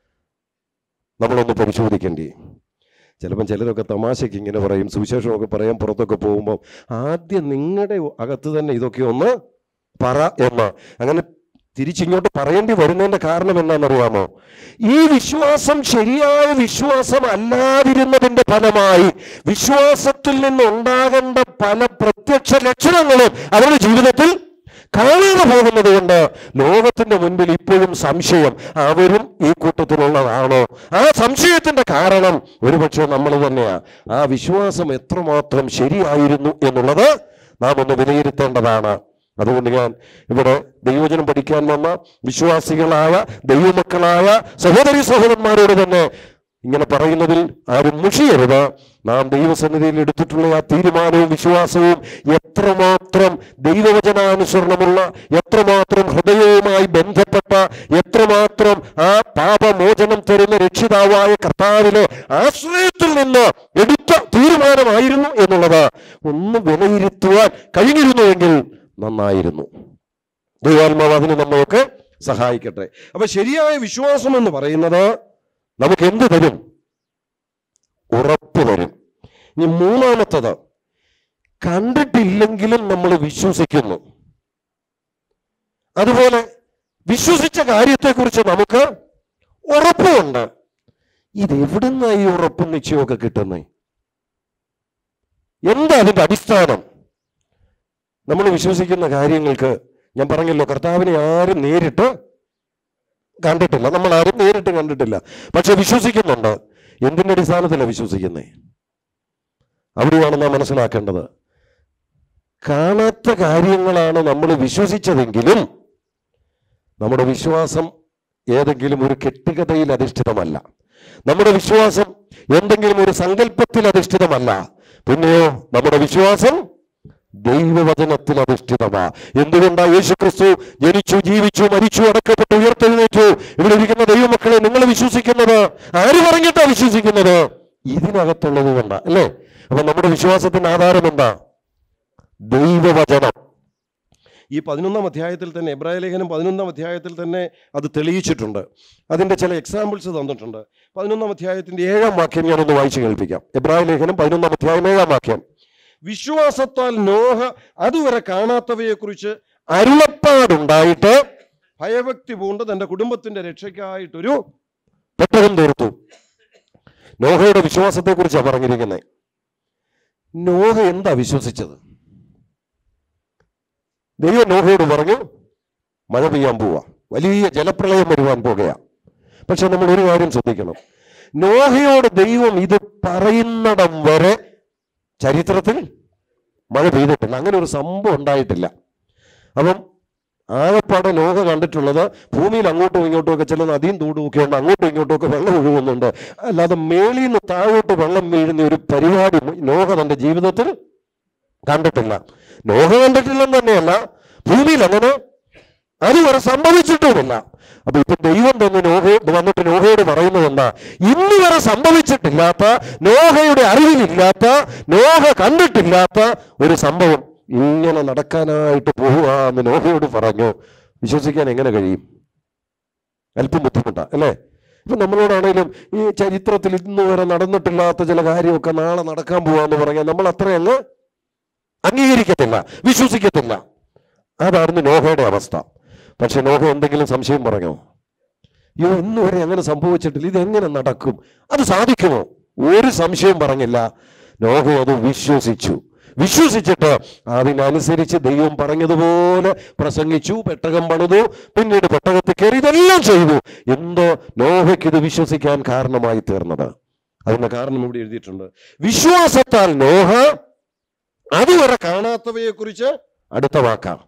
നമ്മളൊന്ന് പരിശോധിക്കേണ്ടി ചിലപ്പം ചിലരൊക്കെ തമാശയ്ക്ക് ഇങ്ങനെ പറയും സുവിശേഷമൊക്കെ പറയാൻ പുറത്തൊക്കെ പോകുമ്പോൾ ആദ്യം നിങ്ങളുടെ അകത്ത് തന്നെ ഇതൊക്കെ ഒന്ന് പറ എന്ന് അങ്ങനെ തിരിച്ചിങ്ങോട്ട് പറയേണ്ടി വരുന്നതിന്റെ കാരണം എന്താണെന്നറിയാമോ ഈ വിശ്വാസം ശരിയായ വിശ്വാസം അല്ലാതിരുന്നതിന്റെ ഫലമായി വിശ്വാസത്തിൽ നിന്നുണ്ടാകേണ്ട പല പ്രത്യക്ഷ ലക്ഷണങ്ങളും അവരുടെ ജീവിതത്തിൽ കാണാതെ പോകുന്നത് കൊണ്ട് ലോകത്തിന്റെ മുൻപിൽ ഇപ്പോഴും സംശയം അവരും ഈ കൂട്ടത്തിലുള്ളതാണോ ആ സംശയത്തിന്റെ കാരണം ഒരുപക്ഷെ നമ്മൾ തന്നെയാ ആ വിശ്വാസം എത്രമാത്രം ശരിയായിരുന്നു എന്നുള്ളത് നാം ഒന്ന് വിലയിരുത്തേണ്ടതാണ് അതുകൊണ്ട് ഞാൻ ഇവിടെ ദൈവജനം പഠിക്കാൻ വന്ന വിശ്വാസികളായ ദൈവമക്കളായ സഹോദരി സഹോദരന്മാരോട് തന്നെ ഇങ്ങനെ പറയുന്നതിൽ ആരും മുഷിയരുത് നാം ദൈവസന്നിധിയിൽ എടുത്തിട്ടുള്ള ആ തീരുമാനവും വിശ്വാസവും എത്രമാത്രം ദൈവവചനാനുസരണമുള്ള എത്രമാത്രം ഹൃദയവുമായി ബന്ധപ്പെട്ട എത്രമാത്രം ആ പാപമോചനം തരുന്ന രക്ഷിതാവായ കർത്താവിലെ ആശ്രയത്തിൽ നിന്ന് എടുത്ത തീരുമാനമായിരുന്നു എന്നുള്ളത് ഒന്ന് വിലയിരുത്തുവാൻ കഴിഞ്ഞിരുന്നുവെങ്കിൽ നന്നായിരുന്നു ദൈവാത്മാവ് അതിന് നമ്മൾക്ക് സഹായിക്കട്ടെ അപ്പൊ ശരിയായ വിശ്വാസം എന്ന് പറയുന്നത് നമുക്ക് എന്ത് തരും ഉറപ്പ് തരും ഇനി മൂന്നാമത്തത് കണ്ടിട്ടില്ലെങ്കിലും നമ്മൾ വിശ്വസിക്കുന്നു അതുപോലെ വിശ്വസിച്ച കാര്യത്തെക്കുറിച്ച് നമുക്ക് ഉറപ്പുമുണ്ട് ഇത് എവിടുന്ന ഈ ഉറപ്പും നിശ്ചയമൊക്കെ കിട്ടുന്നേ എന്താ അതിന്റെ അടിസ്ഥാനം നമ്മൾ വിശ്വസിക്കുന്ന കാര്യങ്ങൾക്ക് ഞാൻ പറഞ്ഞല്ലോ കർത്താവിനെ ആരും നേരിട്ട് കണ്ടിട്ടില്ല നമ്മൾ ആരും നേരിട്ട് കണ്ടിട്ടില്ല പക്ഷെ വിശ്വസിക്കുന്നുണ്ട് എന്തിന്റെ അടിസ്ഥാനത്തിലാണ് വിശ്വസിക്കുന്നേ അവിടെയാണ് നാം മനസ്സിലാക്കേണ്ടത് കാണാത്ത കാര്യങ്ങളാണ് നമ്മൾ വിശ്വസിച്ചതെങ്കിലും നമ്മുടെ വിശ്വാസം ഏതെങ്കിലും ഒരു കെട്ടുകഥയിൽ അധിഷ്ഠിതമല്ല നമ്മുടെ വിശ്വാസം എന്തെങ്കിലും ഒരു സങ്കല്പത്തിൽ അധിഷ്ഠിതമല്ല പിന്നെയോ നമ്മുടെ വിശ്വാസം ദൈവവചനത്തിൽ അധിഷ്ഠിതമാ എന്തുകൊണ്ടാ യേശു ക്രിസ്തു ജനിച്ചു ജീവിച്ചു മരിച്ചു അടക്കപ്പെട്ടു ഉയർത്തെഴുന്നേറ്റു ഇവിടെ ഇരിക്കുന്ന ദൈവമക്കളെ നിങ്ങൾ വിശ്വസിക്കുന്നത് ആര് പറഞ്ഞിട്ടാ വിശ്വസിക്കുന്നത് ഇതിനകത്തുള്ളത് കൊണ്ടാ അല്ലേ അപ്പൊ നമ്മുടെ വിശ്വാസത്തിന്റെ ആധാരം എന്താ ദൈവവചനം ഈ പതിനൊന്നാം അധ്യായത്തിൽ തന്നെ എബ്രായ ലേഖനം പതിനൊന്നാം അധ്യായത്തിൽ തന്നെ അത് തെളിയിച്ചിട്ടുണ്ട് അതിന്റെ ചില എക്സാമ്പിൾസ് തന്നിട്ടുണ്ട് പതിനൊന്നാം അധ്യായത്തിന്റെ ഏഴാം വാക്യം ഞാനൊന്ന് വായിച്ചു കേൾപ്പിക്കാം എബ്രായ ലേഖനം പതിനൊന്നാം അധ്യായം ഏഴാം വാക്യം വിശ്വാസത്താൽ നോഹ അതുവരെ കാണാത്തവയെക്കുറിച്ച് അരുളപ്പാടുണ്ടായിട്ട് ഭയഭക്തി പൂണ്ട് തന്റെ കുടുംബത്തിന്റെ രക്ഷയ്ക്കായിട്ടൊരു പെട്ടകം തീർത്തു നോഹയുടെ വിശ്വാസത്തെക്കുറിച്ചാണ് പറഞ്ഞിരിക്കുന്നത് നോഹ എന്താ വിശ്വസിച്ചത് ദൈവം നോഹയോട് പറഞ്ഞു മഴ പെയ്യാൻ പോവാ വലിയ ജലപ്രളയം വരുവാൻ പോകുക പക്ഷെ നമ്മൾ ഒരു കാര്യം ശ്രദ്ധിക്കണം നോഹയോട് ദൈവം ഇത് പറയുന്നിടം വരെ ചരിത്രത്തിൽ മഴ പെയ്തിട്ടില്ല അങ്ങനെ ഒരു സംഭവം ഉണ്ടായിട്ടില്ല അപ്പം ആകപ്പാടെ നോഹ കണ്ടിട്ടുള്ളത് ഭൂമിയിൽ അങ്ങോട്ടും ഇങ്ങോട്ടും ഒക്കെ ചില നദിയും തൂടും ഒക്കെ ഉണ്ട് അങ്ങോട്ടും ഇങ്ങോട്ടും ഒക്കെ വെള്ളം ഒഴുകുന്നുണ്ട് അല്ലാതെ മേളിൽ നിന്ന് താഴോട്ട് വെള്ളം വീഴുന്ന ഒരു പരിപാടി നോഹ തന്റെ ജീവിതത്തിൽ കണ്ടിട്ടില്ല നോഹ കണ്ടിട്ടില്ലെന്ന് തന്നെയല്ല ഭൂമിയിൽ അങ്ങനെ അതുവരെ സംഭവിച്ചിട്ടുമില്ല അപ്പൊ ഇപ്പൊ ദൈവം തന്നെ നോഹ വന്നിട്ട് നോഹയോട് പറയുന്നത് എന്താ ഇന്ന് വരെ സംഭവിച്ചിട്ടില്ലാത്ത നോഹയുടെ അറിവിലില്ലാത്ത നോഹ കണ്ടിട്ടില്ലാത്ത ഒരു സംഭവം ഇങ്ങനെ നടക്കാനായിട്ട് പോവുകയെന്ന് നോഹയോട് പറഞ്ഞു വിശ്വസിക്കാൻ എങ്ങനെ കഴിയും അല്പം ബുദ്ധിമുട്ടാ അല്ലേ ഇപ്പൊ നമ്മളോടാണേലും ഈ ചരിത്രത്തിൽ ഇന്ന് വരെ നടന്നിട്ടില്ലാത്ത ചില കാര്യമൊക്കെ നാളെ നടക്കാൻ പോവാന്ന് പറഞ്ഞാൽ നമ്മൾ അത്ര അങ്ങ് അംഗീകരിക്കത്തില്ല വിശ്വസിക്കത്തില്ല അതായിരുന്നു നോഹയുടെ അവസ്ഥ പക്ഷെ നോഹ എന്തെങ്കിലും സംശയം പറഞ്ഞോ അയ്യോ ഇന്ന് വരെ അങ്ങനെ സംഭവിച്ചിട്ടില്ല ഇതെങ്ങനെ നടക്കും അത് സാധിക്കുമോ ഒരു സംശയം പറഞ്ഞില്ല നോഹ അത് വിശ്വസിച്ചു വിശ്വസിച്ചിട്ട് അതിനനുസരിച്ച് ദൈവം പറഞ്ഞതുപോലെ പ്രസംഗിച്ചു പെട്ടകം പണിതു പിന്നീട് പെട്ടകത്തിൽ കയറി ഇതെല്ലാം ചെയ്തു എന്തോ നോഹയ്ക്ക് ഇത് വിശ്വസിക്കാൻ കാരണമായി തീർന്നത് അതിന്റെ കാരണം ഇവിടെ എഴുതിയിട്ടുണ്ട് വിശ്വാസത്താൽ നോഹ അതുവരെ കാണാത്തവയെ കുറിച്ച് അടുത്ത വാക്കാം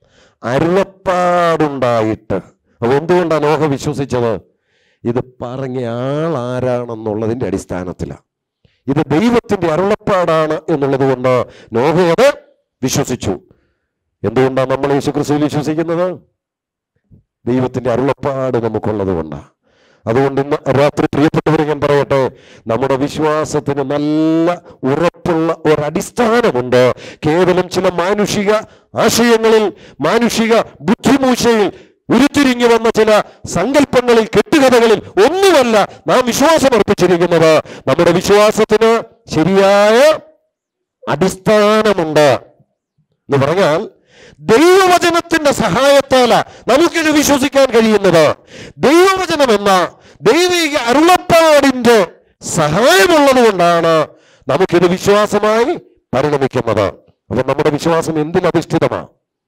അരുളപ്പാടുണ്ടായിട്ട് അപ്പൊ എന്തുകൊണ്ടാണ് നോഹ വിശ്വസിച്ചത് ഇത് പറഞ്ഞ ആൾ ആരാണെന്നുള്ളതിന്റെ അടിസ്ഥാനത്തിലാണ് ഇത് ദൈവത്തിന്റെ അരുളപ്പാടാണ് എന്നുള്ളത് കൊണ്ട് നോഹ അത് വിശ്വസിച്ചു എന്തുകൊണ്ടാണ് നമ്മൾ യേശുക്രിസ്തുവിൽ വിശ്വസിക്കുന്നത് ദൈവത്തിന്റെ അരുളപ്പാട് നമുക്കുള്ളത് കൊണ്ടാണ് അതുകൊണ്ട് ഇന്ന് രാത്രി പ്രിയപ്പെട്ടവരെ ഞാൻ പറയട്ടെ നമ്മുടെ വിശ്വാസത്തിന് നല്ല ഉറപ്പുള്ള ഒരടിസ്ഥാനമുണ്ട് കേവലം ചില മാനുഷിക ആശയങ്ങളിൽ മാനുഷിക ബുദ്ധിമൂശയിൽ ഉരുത്തിരിഞ്ഞു വന്ന ചില സങ്കല്പങ്ങളിൽ കെട്ടുകഥകളിൽ ഒന്നുമല്ല നാം വിശ്വാസം അർപ്പിച്ചിരിക്കുന്നത് നമ്മുടെ വിശ്വാസത്തിന് ശരിയായ അടിസ്ഥാനമുണ്ട് എന്ന് പറഞ്ഞാൽ ദൈവവചനത്തിന്റെ സഹായത്താല നമുക്കിത് വിശ്വസിക്കാൻ കഴിയുന്നത് ദൈവവചനം എന്ന ദൈവിക അരുളപ്പാടിന്റെ സഹായമുള്ളത് കൊണ്ടാണ് നമുക്കിത് വിശ്വാസമായി പരിണമിക്കുന്നത് അപ്പൊ നമ്മുടെ വിശ്വാസം എന്തിനധിഷ്ഠിതമാണ്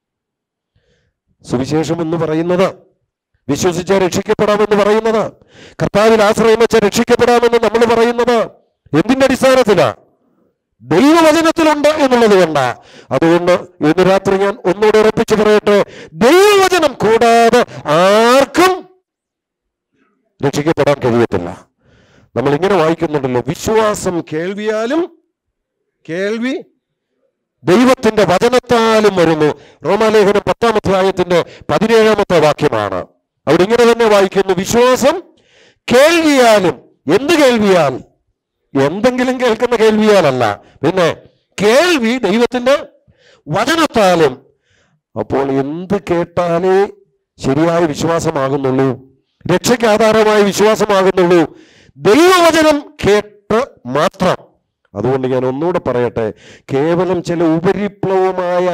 സുവിശേഷം എന്ന് പറയുന്നത് വിശ്വസിച്ചാൽ രക്ഷിക്കപ്പെടാമെന്ന് പറയുന്നത് കർത്താവിൽ ആശ്രയം വെച്ചാൽ രക്ഷിക്കപ്പെടാമെന്ന് നമ്മൾ പറയുന്നത് എന്തിന്റെ അടിസ്ഥാനത്തിലാണ് ദൈവവചനത്തിലുണ്ട് എന്നുള്ളത് കൊണ്ട് അതുകൊണ്ട് ഇന്ന് രാത്രി ഞാൻ ഒന്നുകൂടെ ഉറപ്പിച്ച് പറയട്ടെ ദൈവവചനം കൂടാതെ ആർക്കും രക്ഷിക്കപ്പെടാൻ കഴിയത്തില്ല നമ്മൾ ഇങ്ങനെ വായിക്കുന്നുണ്ടല്ലോ വിശ്വാസം കേൾവിയാലും കേൾവി ദൈവത്തിന്റെ വചനത്താലും വരുന്നു റോമാലേഖനം പത്താം അധ്യായത്തിന്റെ പതിനേഴാമത്തെ വാക്യമാണ് അവിടെ ഇങ്ങനെ തന്നെ വായിക്കുന്നു വിശ്വാസം കേൾവിയാലും എന്ത് കേൾവിയാൽ എന്തെങ്കിലും കേൾക്കുന്ന കേൾവിയാലല്ല പിന്നെ കേൾവി ദൈവത്തിന്റെ വചനത്താലും അപ്പോൾ എന്ത് കേട്ടാലേ ശരിയായ വിശ്വാസമാകുന്നുള്ളൂ രക്ഷയ്ക്ക് ആധാരമായ വിശ്വാസമാകുന്നുള്ളൂ ദൈവവചനം കേട്ട് മാത്രം അതുകൊണ്ട് ഞാൻ ഒന്നുകൂടെ പറയട്ടെ കേവലം ചില ഉപരിപ്ലവമായ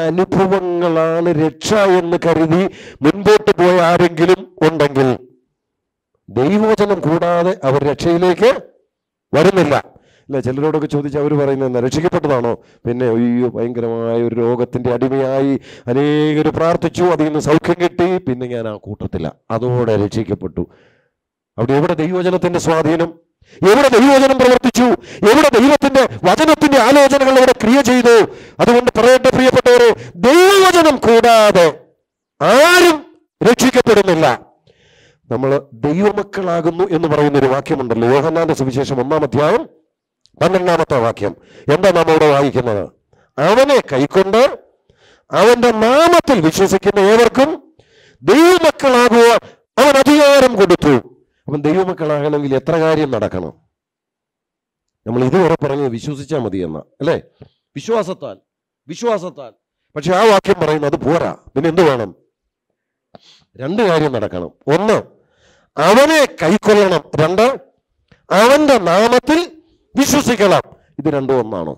അനുഭവങ്ങളാണ് രക്ഷ എന്ന് കരുതി മുൻപോട്ട് പോയ ആരെങ്കിലും ഉണ്ടെങ്കിൽ ദൈവവചനം കൂടാതെ അവർ രക്ഷയിലേക്ക് വരുന്നില്ല അല്ല ചിലരോടൊക്കെ ചോദിച്ച് അവർ പറയുന്നത് രക്ഷിക്കപ്പെട്ടതാണോ പിന്നെ അയ്യോ ഭയങ്കരമായ ഒരു രോഗത്തിന്റെ അടിമയായി അനേകർ പ്രാർത്ഥിച്ചു അതിൽ നിന്ന് സൗഖ്യം കിട്ടി പിന്നെ ഞാൻ ആ കൂട്ടത്തില്ല അതോടെ രക്ഷിക്കപ്പെട്ടു അവിടെ എവിടെ ദൈവവചനത്തിന്റെ സ്വാധീനം എവിടെ ദൈവവചനം പ്രവർത്തിച്ചു എവിടെ ദൈവത്തിന്റെ വചനത്തിന്റെ ആലോചനകൾ അവിടെ ക്രിയ ചെയ്തു അതുകൊണ്ട് പറയട്ടെ പ്രിയപ്പെട്ടവരെ ദൈവവചനം കൂടാതെ ആരും രക്ഷിക്കപ്പെടുന്നില്ല നമ്മൾ ദൈവമക്കളാകുന്നു എന്ന് പറയുന്ന ഒരു വാക്യമുണ്ടല്ലോ യോഹന്നാന്റെ സുവിശേഷം ഒന്നാം അധ്യായം പന്ത്രണ്ടാമത്തെ വാക്യം എന്താ നാം അവിടെ വായിക്കുന്നത് അവനെ കൈക്കൊണ്ട് അവന്റെ നാമത്തിൽ വിശ്വസിക്കുന്ന ഏവർക്കും ദൈവമക്കളാകുവാൻ അവൻ അധികാരം കൊടുത്തു അവൻ ദൈവമക്കളാകണമെങ്കിൽ എത്ര കാര്യം നടക്കണം നമ്മൾ ഇതുവരെ പറഞ്ഞ് വിശ്വസിച്ചാൽ മതി എന്ന അല്ലേ വിശ്വാസത്താൽ വിശ്വാസത്താൽ പക്ഷെ ആ വാക്യം പറയുന്നത് അത് പോരാ പിന്നെ എന്ത് വേണം രണ്ട് കാര്യം നടക്കണം ഒന്ന് അവനെ കൈക്കൊള്ളണം രണ്ട് അവന്റെ നാമത്തിൽ വിശ്വസിക്കണം ഇത് രണ്ടും ഒന്നാണോ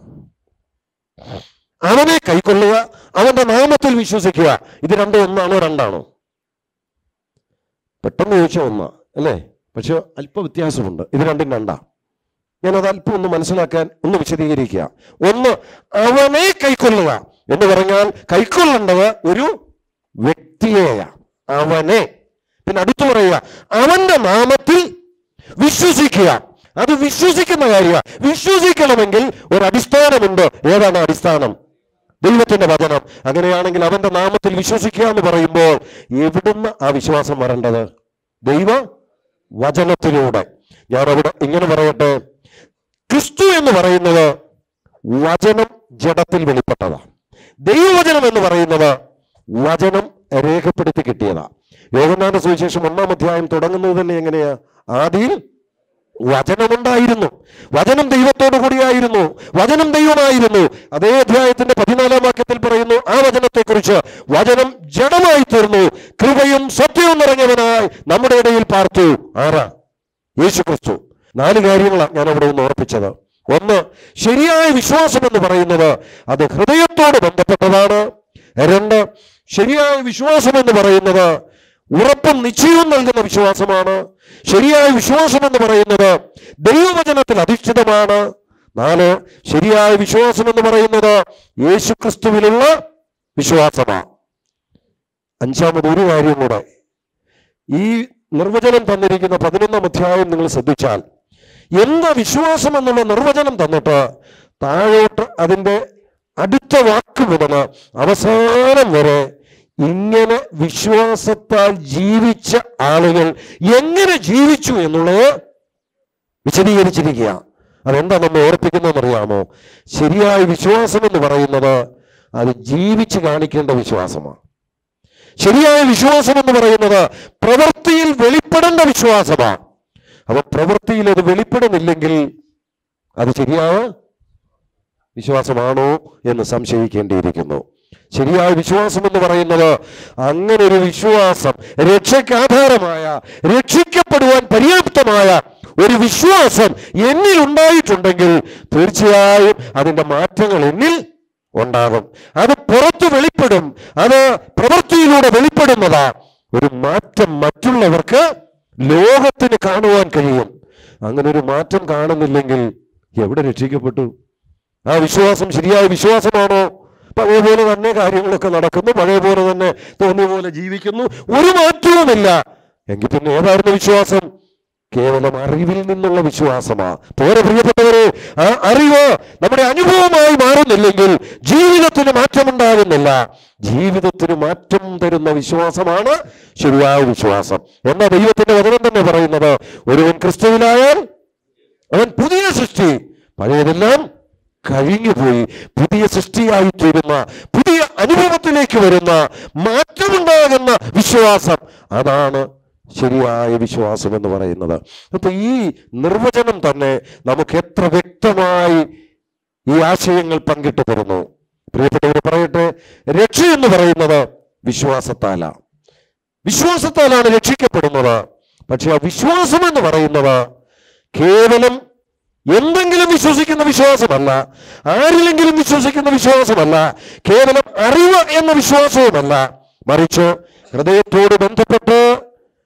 അവനെ കൈക്കൊള്ളുക അവന്റെ നാമത്തിൽ വിശ്വസിക്കുക ഇത് രണ്ടും ഒന്നാണോ രണ്ടാണോ പെട്ടെന്ന് ചോദിച്ചാൽ ഒന്നാ അല്ലേ പക്ഷെ അല്പ വ്യത്യാസമുണ്ട് ഇത് രണ്ടും രണ്ടാ ഞാനത് അല്പം ഒന്ന് മനസ്സിലാക്കാൻ ഒന്ന് വിശദീകരിക്കുക ഒന്ന് അവനെ കൈക്കൊള്ളുക എന്ന് പറഞ്ഞാൽ കൈക്കൊള്ളേണ്ടത് ഒരു വ്യക്തിയെയാ അവനെ പിന്നെ അടുത്തു പറയുക അവന്റെ നാമത്തിൽ വിശ്വസിക്കുക അത് വിശ്വസിക്കുന്ന കാര്യമാണ് വിശ്വസിക്കണമെങ്കിൽ ഒരു അടിസ്ഥാനമുണ്ട് ഏതാണ് അടിസ്ഥാനം ദൈവത്തിന്റെ വചനം അങ്ങനെയാണെങ്കിൽ അവന്റെ നാമത്തിൽ വിശ്വസിക്കുക എന്ന് പറയുമ്പോൾ എവിടുന്ന് ആ വിശ്വാസം വരേണ്ടത് ദൈവ വചനത്തിലൂടെ ഞാൻ അവിടെ ഇങ്ങനെ പറയട്ടെ ക്രിസ്തു എന്ന് പറയുന്നത് വചനം ജഡത്തിൽ വെളിപ്പെട്ടതാണ് ദൈവവചനം എന്ന് പറയുന്നത് വചനം രേഖപ്പെടുത്തി കിട്ടിയതാ യോഗനാഥ സുവിശേഷം ഒന്നാം അധ്യായം തുടങ്ങുന്നത് തന്നെ എങ്ങനെയാ ആദിയിൽ വചനമുണ്ടായിരുന്നു വചനം ദൈവത്തോടു കൂടിയായിരുന്നു വചനം ദൈവമായിരുന്നു അതേ അധ്യായത്തിന്റെ പതിനാലാം വാക്യത്തിൽ പറയുന്നു ആ വചനത്തെക്കുറിച്ച് വചനം ജഡമായി തീർന്നു കൃപയും സത്യവും നിറഞ്ഞവനായി നമ്മുടെ ഇടയിൽ പാർത്തു ആരാ യേശു ക്രിസ്തു നാല് കാര്യങ്ങളാണ് ഞാൻ അവിടെ ഒന്ന് ഓർപ്പിച്ചത് ഒന്ന് ശരിയായ വിശ്വാസം എന്ന് പറയുന്നത് അത് ഹൃദയത്തോട് ബന്ധപ്പെട്ടതാണ് രണ്ട് ശരിയായ വിശ്വാസം എന്ന് പറയുന്നത് ഉറപ്പും നിശ്ചയവും നൽകുന്ന വിശ്വാസമാണ് ശരിയായ വിശ്വാസം എന്ന് പറയുന്നത് ദൈവവചനത്തിൽ അധിഷ്ഠിതമാണ് നാല് ശരിയായ വിശ്വാസം എന്ന് പറയുന്നത് യേശുക്രിസ്തുവിലുള്ള വിശ്വാസമാണ് അഞ്ചാമത് ഒരു കാര്യം കൂടെ ഈ നിർവചനം തന്നിരിക്കുന്ന പതിനൊന്നാം അധ്യായം നിങ്ങൾ ശ്രദ്ധിച്ചാൽ എന്താ വിശ്വാസം എന്നുള്ള നിർവചനം തന്നിട്ട് താഴോട്ട് അതിൻ്റെ അടുത്ത വാക്ക് മുതൽ അവസാനം വരെ ഇങ്ങനെ വിശ്വാസത്താൽ ജീവിച്ച ആളുകൾ എങ്ങനെ ജീവിച്ചു എന്നുള്ളത് വിശദീകരിച്ചിരിക്കുക അതെന്താ നമ്മൾ ഓർപ്പിക്കുന്നതെന്ന് അറിയാമോ ശരിയായ വിശ്വാസം എന്ന് പറയുന്നത് അത് ജീവിച്ച് കാണിക്കേണ്ട വിശ്വാസമാണ് ശരിയായ വിശ്വാസം എന്ന് പറയുന്നത് പ്രവൃത്തിയിൽ വെളിപ്പെടേണ്ട വിശ്വാസമാണ് അപ്പൊ പ്രവൃത്തിയിൽ അത് വെളിപ്പെടുന്നില്ലെങ്കിൽ അത് ശരിയായ വിശ്വാസമാണോ എന്ന് സംശയിക്കേണ്ടിയിരിക്കുന്നു ശരിയായ വിശ്വാസം എന്ന് പറയുന്നത് അങ്ങനെ ഒരു വിശ്വാസം രക്ഷയ്ക്ക് ആധാരമായ രക്ഷിക്കപ്പെടുവാൻ പര്യാപ്തമായ ഒരു വിശ്വാസം എന്നിൽ ഉണ്ടായിട്ടുണ്ടെങ്കിൽ തീർച്ചയായും അതിന്റെ മാറ്റങ്ങൾ എന്നിൽ ഉണ്ടാകും അത് പുറത്തു വെളിപ്പെടും അത് പ്രവൃത്തിയിലൂടെ വെളിപ്പെടുന്നതാ ഒരു മാറ്റം മറ്റുള്ളവർക്ക് ലോകത്തിന് കാണുവാൻ കഴിയും അങ്ങനെ ഒരു മാറ്റം കാണുന്നില്ലെങ്കിൽ എവിടെ രക്ഷിക്കപ്പെട്ടു ആ വിശ്വാസം ശരിയായ വിശ്വാസമാണോ പഴയ പോലെ തന്നെ കാര്യങ്ങളൊക്കെ നടക്കുന്നു പഴയ പോലെ തന്നെ തോന്നിയ പോലെ ജീവിക്കുന്നു ഒരു മാറ്റവുമില്ല എങ്കിൽ പിന്നെ ഏതായിരുന്നു വിശ്വാസം കേവലം അറിവിൽ നിന്നുള്ള വിശ്വാസമാ പോരെ പ്രിയപ്പെട്ടവരെ ആ അറിവ് നമ്മുടെ അനുഭവമായി മാറുന്നില്ലെങ്കിൽ ജീവിതത്തിന് മാറ്റമുണ്ടാകുന്നില്ല ജീവിതത്തിന് മാറ്റം തരുന്ന വിശ്വാസമാണ് ശരിയായ വിശ്വാസം എന്നാ ദൈവത്തിന്റെ വചനം തന്നെ പറയുന്നത് ഒരുവൻ ക്രിസ്തുവിലായാൽ അവൻ പുതിയ സൃഷ്ടി പഴയതെല്ലാം കഴിഞ്ഞുപോയി പുതിയ സൃഷ്ടിയായി തീരുന്ന പുതിയ അനുഭവത്തിലേക്ക് വരുന്ന മാറ്റമുണ്ടാകുന്ന വിശ്വാസം അതാണ് ശരിയായ വിശ്വാസം എന്ന് പറയുന്നത് അപ്പൊ ഈ നിർവചനം തന്നെ നമുക്ക് എത്ര വ്യക്തമായി ഈ ആശയങ്ങൾ പങ്കിട്ടു തരുന്നു പ്രിയപ്പെട്ടവർ പറയട്ടെ രക്ഷ എന്ന് പറയുന്നത് വിശ്വാസത്താലാണ് വിശ്വാസത്താലാണ് രക്ഷിക്കപ്പെടുന്നത് പക്ഷെ ആ വിശ്വാസം എന്ന് പറയുന്നത് കേവലം എന്തെങ്കിലും വിശ്വസിക്കുന്ന വിശ്വാസമല്ല ആരിലെങ്കിലും വിശ്വസിക്കുന്ന വിശ്വാസമല്ല കേവലം അറിവ് എന്ന വിശ്വാസവുമല്ല മറിച്ച് ഹൃദയത്തോട് ബന്ധപ്പെട്ട്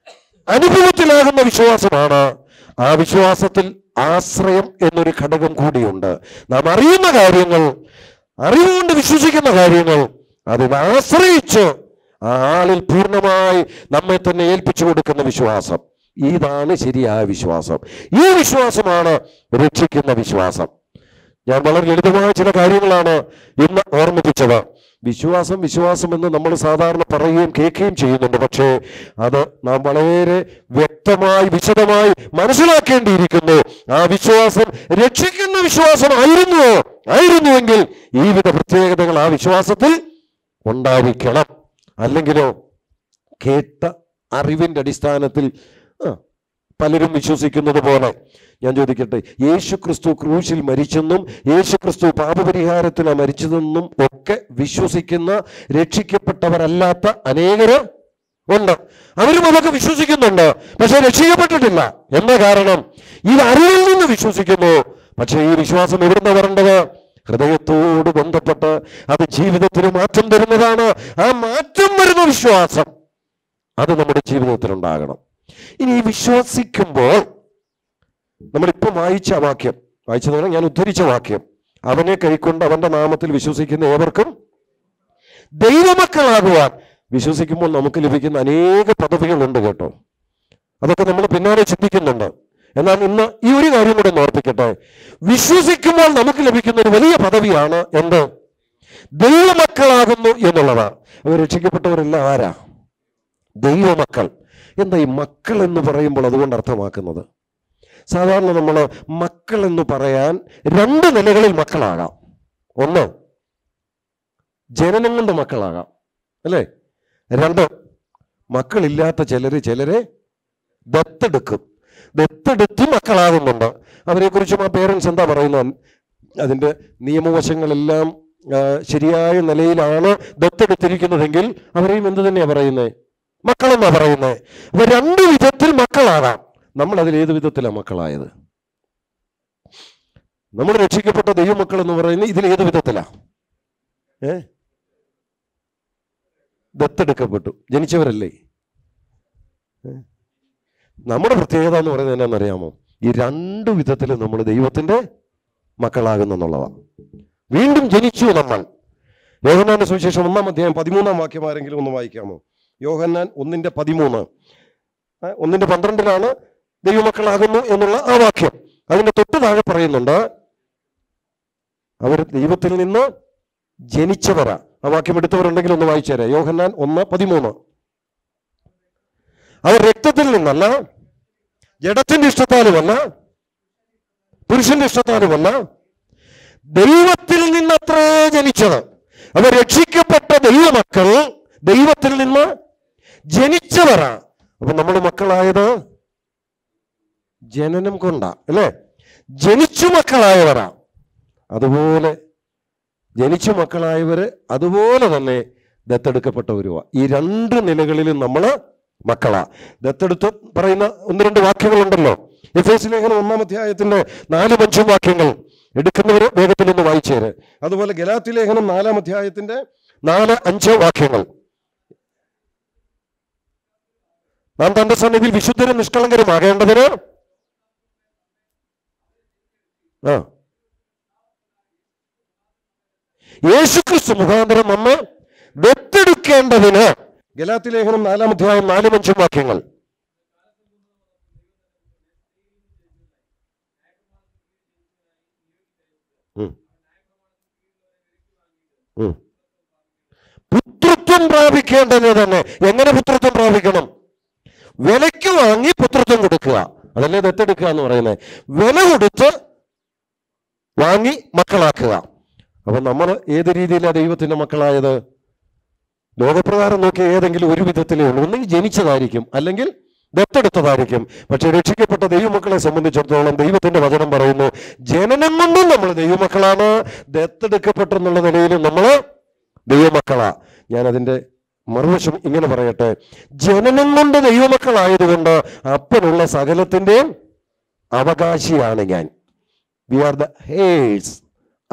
അനുഭവത്തിലാകുന്ന വിശ്വാസമാണ് ആ വിശ്വാസത്തിൽ ആശ്രയം എന്നൊരു ഘടകം കൂടിയുണ്ട് നാം അറിയുന്ന കാര്യങ്ങൾ അറിവുകൊണ്ട് വിശ്വസിക്കുന്ന കാര്യങ്ങൾ അതിൽ ആശ്രയിച്ച് ആ ആളിൽ പൂർണ്ണമായി നമ്മെ തന്നെ ഏൽപ്പിച്ചു കൊടുക്കുന്ന വിശ്വാസം ഇതാണ് ശരിയായ വിശ്വാസം ഈ വിശ്വാസമാണ് രക്ഷിക്കുന്ന വിശ്വാസം ഞാൻ വളരെ ലളിതമായ ചില കാര്യങ്ങളാണ് ഇന്ന് ഓർമ്മിപ്പിച്ചത് വിശ്വാസം വിശ്വാസം എന്ന് നമ്മൾ സാധാരണ പറയുകയും കേൾക്കുകയും ചെയ്യുന്നുണ്ട് പക്ഷേ അത് നാം വളരെ വ്യക്തമായി വിശദമായി മനസ്സിലാക്കേണ്ടിയിരിക്കുന്നു ആ വിശ്വാസം രക്ഷിക്കുന്ന വിശ്വാസമായിരുന്നുവോ ആയിരുന്നുവെങ്കിൽ ഈ വിധ പ്രത്യേകതകൾ ആ വിശ്വാസത്തിൽ ഉണ്ടായിരിക്കണം അല്ലെങ്കിലോ കേട്ട അറിവിന്റെ അടിസ്ഥാനത്തിൽ ആ, പലരും വിശ്വസിക്കുന്നത് പോലെ ഞാൻ ചോദിക്കട്ടെ യേശു ക്രിസ്തു ക്രൂശിൽ മരിച്ചെന്നും യേശു ക്രിസ്തു പാപപരിഹാരത്തിന് മരിച്ചതെന്നും ഒക്കെ വിശ്വസിക്കുന്ന രക്ഷിക്കപ്പെട്ടവരല്ലാത്ത അനേകര് ഉണ്ട് അവരും അതൊക്കെ വിശ്വസിക്കുന്നുണ്ട് പക്ഷെ രക്ഷിക്കപ്പെട്ടിട്ടില്ല എന്ന കാരണം ഇത് അറിവിൽ നിന്ന് വിശ്വസിക്കുന്നു പക്ഷേ ഈ വിശ്വാസം എവിടുന്ന് വരേണ്ടത് ഹൃദയത്തോട് ബന്ധപ്പെട്ട് അത് ജീവിതത്തിന് മാറ്റം തരുന്നതാണ് ആ മാറ്റം വരുന്ന വിശ്വാസം അത് നമ്മുടെ ജീവിതത്തിൽ ഉണ്ടാകണം ഇനി ഈ വിശ്വസിക്കുമ്പോൾ നമ്മളിപ്പം വായിച്ച ആ വാക്യം വായിച്ചത് പറഞ്ഞാൽ ഞാൻ ഉദ്ധരിച്ച വാക്യം അവനെ കൈക്കൊണ്ട് അവന്റെ നാമത്തിൽ വിശ്വസിക്കുന്ന ഏവർക്കും ദൈവമക്കളാകുവാൻ വിശ്വസിക്കുമ്പോൾ നമുക്ക് ലഭിക്കുന്ന അനേക പദവികളുണ്ട് കേട്ടോ അതൊക്കെ നമ്മൾ പിന്നാലെ ചിന്തിക്കുന്നുണ്ട് എന്നാൽ ഇന്ന് ഈ ഒരു കാര്യം കൂടെ ഒന്ന് ഓർപ്പിക്കട്ടെ വിശ്വസിക്കുമ്പോൾ നമുക്ക് ലഭിക്കുന്ന ഒരു വലിയ പദവിയാണ് എന്ത് ദൈവമക്കളാകുന്നു എന്നുള്ളതാണ് അവർ രക്ഷിക്കപ്പെട്ടവരെല്ലാം ആരാ ദൈവമക്കൾ എന്താ ഈ മക്കൾ എന്ന് പറയുമ്പോൾ അതുകൊണ്ട് അർത്ഥമാക്കുന്നത് സാധാരണ നമ്മൾ മക്കൾ എന്ന് പറയാൻ രണ്ട് നിലകളിൽ മക്കളാകാം ഒന്ന് ജനനം കൊണ്ട് മക്കളാകാം അല്ലേ രണ്ട് മക്കളില്ലാത്ത ചിലര് ചിലരെ ദത്തെടുക്കും ദത്തെടുത്ത് മക്കളാകുന്നുണ്ട് അവരെക്കുറിച്ചും ആ പേരൻസ് എന്താ പറയുന്നത് അതിൻ്റെ നിയമവശങ്ങളെല്ലാം ആ, ശരിയായ നിലയിലാണ് ദത്തെടുത്തിരിക്കുന്നതെങ്കിൽ അവരെയും എന്ത് തന്നെയാ പറയുന്നത് മക്കളെന്നാ പറയുന്നത് അപ്പൊ രണ്ട് വിധത്തിൽ മക്കളാകാം നമ്മൾ അതിൽ ഏത് വിധത്തിലാണ് മക്കളായത് നമ്മൾ രക്ഷിക്കപ്പെട്ട ദൈവമക്കൾ എന്ന് പറയുന്നത് ഇതിൽ ഏത് വിധത്തിലാ ഏ ദത്തെടുക്കപ്പെട്ടു ജനിച്ചവരല്ലേ ഏ? നമ്മുടെ പ്രത്യേകത എന്ന് പറയുന്നത് എന്നാണെന്നറിയാമോ ഈ രണ്ടു വിധത്തിൽ നമ്മൾ ദൈവത്തിന്റെ മക്കളാകുന്നു എന്നുള്ളതാണ് വീണ്ടും ജനിച്ചു നമ്മൾ യോഹന്നാന്റെ സുവിശേഷം ഒന്നാം അധ്യായം പതിമൂന്നാം വാക്യം ആരെങ്കിലും ഒന്ന് വായിക്കാമോ യോഹന്നാൻ ഒന്നിന്റെ പതിമൂന്ന് ഏ, ഒന്നിന്റെ പന്ത്രണ്ടിലാണ് ദൈവമക്കളാകുന്നു എന്നുള്ള ആ വാക്യം അതിന്റെ തൊട്ട് താഴെ പറയുന്നുണ്ട് അവർ ദൈവത്തിൽ നിന്ന് ജനിച്ചവരാ ആ വാക്യം എടുത്തവരുണ്ടെങ്കിൽ ഒന്ന് വായിച്ചേരെ യോഹന്നാൻ ഒന്ന് പതിമൂന്ന് അവർ രക്തത്തിൽ നിന്നല്ല ജഡത്തിന്റെ ഇഷ്ടത്താലുമല്ല പുരുഷന്റെ ഇഷ്ടത്താലുമല്ല ദൈവത്തിൽ നിന്നത്രേ ജനിച്ചത് അവർ രക്ഷിക്കപ്പെട്ട ദൈവമക്കൾ ദൈവത്തിൽ നിന്ന് ജനിച്ചവരാ അപ്പൊ നമ്മൾ മക്കളായത് ജനനം കൊണ്ടാ അല്ലേ ജനിച്ചു മക്കളായവരാ അതുപോലെ ജനിച്ചു മക്കളായവര് അതുപോലെ തന്നെ ദത്തെടുക്കപ്പെട്ടവരുവാ ഈ രണ്ട് നിലകളിലും നമ്മൾ മക്കളാ ദത്തെടുത്ത് പറയുന്ന ഒന്ന് രണ്ട് വാക്യങ്ങളുണ്ടല്ലോ എഫ് എസ് ലേഖനം ഒന്നാം അധ്യായത്തിന്റെ നാലും അഞ്ചും വാക്യങ്ങൾ എടുക്കുന്നവര് വേഗത്തിലൊന്ന് വായിച്ചേര് അതുപോലെ ഗലാത്തി ലേഖനം നാലാം അധ്യായത്തിന്റെ നാല് അഞ്ച് വാക്യങ്ങൾ നാം തന്റെ സന്നിധിയിൽ വിശുദ്ധരും നിഷ്കളങ്കരുമാകേണ്ടതിന് ആ യേശുക്രിസ്തു മുഖാന്തരം നമ്മെ ദത്തെടുക്കേണ്ടതിന് ഗലാത്തി ലേഖനം നാലാം അധ്യായം നാലും അഞ്ചും വാക്യങ്ങൾ ഉം. ഉം. പുത്രത്വം പ്രാപിക്കേണ്ടത് തന്നെ എങ്ങനെ പുത്രത്വം പ്രാപിക്കണം വിലയ്ക്ക് വാങ്ങി പുത്രത്വം കൊടുക്കുക അതല്ലേ ദത്തെടുക്കുക എന്ന് പറയുന്നത് വില കൊടുത്ത് വാങ്ങി മക്കളാക്കുക അപ്പൊ നമ്മൾ ഏത് രീതിയിലാണ് ദൈവത്തിന്റെ മക്കളായത് ലോകപ്രകാരം നോക്കി ഏതെങ്കിലും ഒരു വിധത്തിലേ ഉള്ളൂ ഒന്നെങ്കിൽ ജനിച്ചതായിരിക്കും അല്ലെങ്കിൽ ദത്തെടുത്തതായിരിക്കും പക്ഷെ രക്ഷിക്കപ്പെട്ട ദൈവമക്കളെ സംബന്ധിച്ചിടത്തോളം ദൈവത്തിന്റെ വചനം പറയുന്നു ജനനം കൊണ്ടും നമ്മൾ ദൈവമക്കളാണ് ദത്തെടുക്കപ്പെട്ടെന്നുള്ള നിലയിലും നമ്മൾ ദൈവമക്കളാ ഞാൻ അതിന്റെ മറുവശം ഇങ്ങനെ പറയട്ടെ ജനനം കൊണ്ട് ദൈവമക്കളായതുകൊണ്ട് അപ്പനുള്ള സകലത്തിന്റെയും അവകാശിയാണ് ഞാൻ വി ആർ ദ ഹേഴ്സ്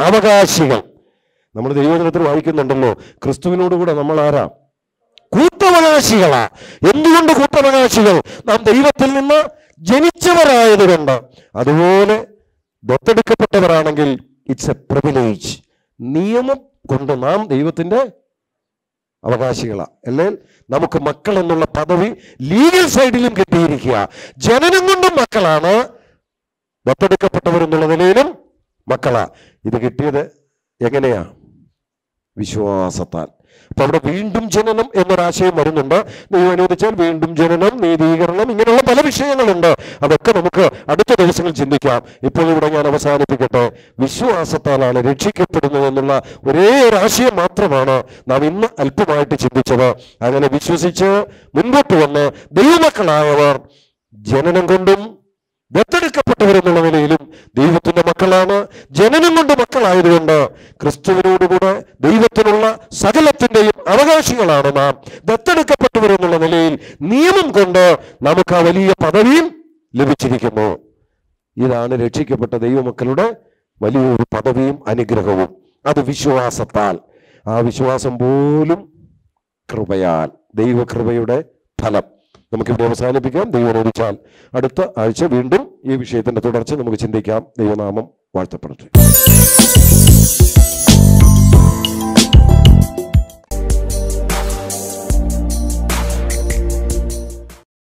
അവകാശികൾ നമ്മൾ ദൈവജനത്തിൽ വായിക്കുന്നുണ്ടല്ലോ ക്രിസ്തുവിനോട് കൂടെ നമ്മൾ ആരാ കൂത്ത കൂട്ടവകാശികളാ എന്തുകൊണ്ട് കൂട്ടവകാശികൾ നാം ദൈവത്തിൽ നിന്ന് ജനിച്ചവരായതുകൊണ്ട് അതുപോലെ ദത്തെടുക്കപ്പെട്ടവരാണെങ്കിൽ ഇറ്റ്സ് എ പ്രിവിലേജ് നിയമം കൊണ്ട് നാം ദൈവത്തിന്റെ അവകാശികളാ അല്ലേ നമുക്ക് മക്കൾ എന്നുള്ള പദവി ലീഗൽ സൈഡിലും കിട്ടിയിരിക്കുക ജനനം കൊണ്ടും മക്കളാണ് ദത്തെടുക്കപ്പെട്ടവർ എന്നുള്ള നിലയിലും മക്കളാ ഇത് കിട്ടിയത് എങ്ങനെയാ വിശ്വാസത്താൽ അപ്പൊ അവിടെ വീണ്ടും ജനനം എന്നൊരാശയം വരുന്നുണ്ട് ദൈവം അനുവദിച്ചാൽ വീണ്ടും ജനനം നീതീകരണം ഇങ്ങനെയുള്ള പല വിഷയങ്ങളുണ്ട് അതൊക്കെ നമുക്ക് അടുത്ത ദിവസങ്ങളിൽ ചിന്തിക്കാം ഇപ്പോൾ ഇവിടെ ഞാൻ അവസാനിപ്പിക്കട്ടെ വിശ്വാസത്താലാണ് രക്ഷിക്കപ്പെടുന്നത് എന്നുള്ള ഒരേ ഒരു ആശയം മാത്രമാണ് നാം ഇന്ന് അല്പമായിട്ട് ചിന്തിച്ചത് അങ്ങനെ വിശ്വസിച്ച് മുൻപോട്ട് വന്ന് ദൈവമക്കളായവർ ജനനം കൊണ്ടും ദത്തെടുക്കപ്പെട്ടവരെന്നുള്ള നിലയിലും ദൈവത്തിന്റെ മക്കളാണ് ജനനം കൊണ്ട് മക്കളായതുകൊണ്ട് ക്രിസ്തുവിനോടുകൂടെ ദൈവത്തിനുള്ള സകലത്തിന്റെയും അവകാശികളാണ് നാം ദത്തെടുക്കപ്പെട്ടവരെന്നുള്ള നിലയിൽ നിയമം കൊണ്ട് നമുക്ക് ആ വലിയ പദവിയും ലഭിച്ചിരിക്കുന്നു ഇതാണ് രക്ഷിക്കപ്പെട്ട ദൈവമക്കളുടെ വലിയൊരു പദവിയും അനുഗ്രഹവും അത് വിശ്വാസത്താൽ ആ വിശ്വാസം പോലും കൃപയാൽ ദൈവകൃപയുടെ ഫലം നമുക്കിവിടെ അവസാനിപ്പിക്കാം ദൈവം അനുവദിച്ചാൽ അടുത്ത ആഴ്ച വീണ്ടും ഈ വിഷയത്തിന്റെ തുടർച്ച നമുക്ക് ചിന്തിക്കാം ദൈവനാമം വാഴ്ത്തപ്പെടട്ടെ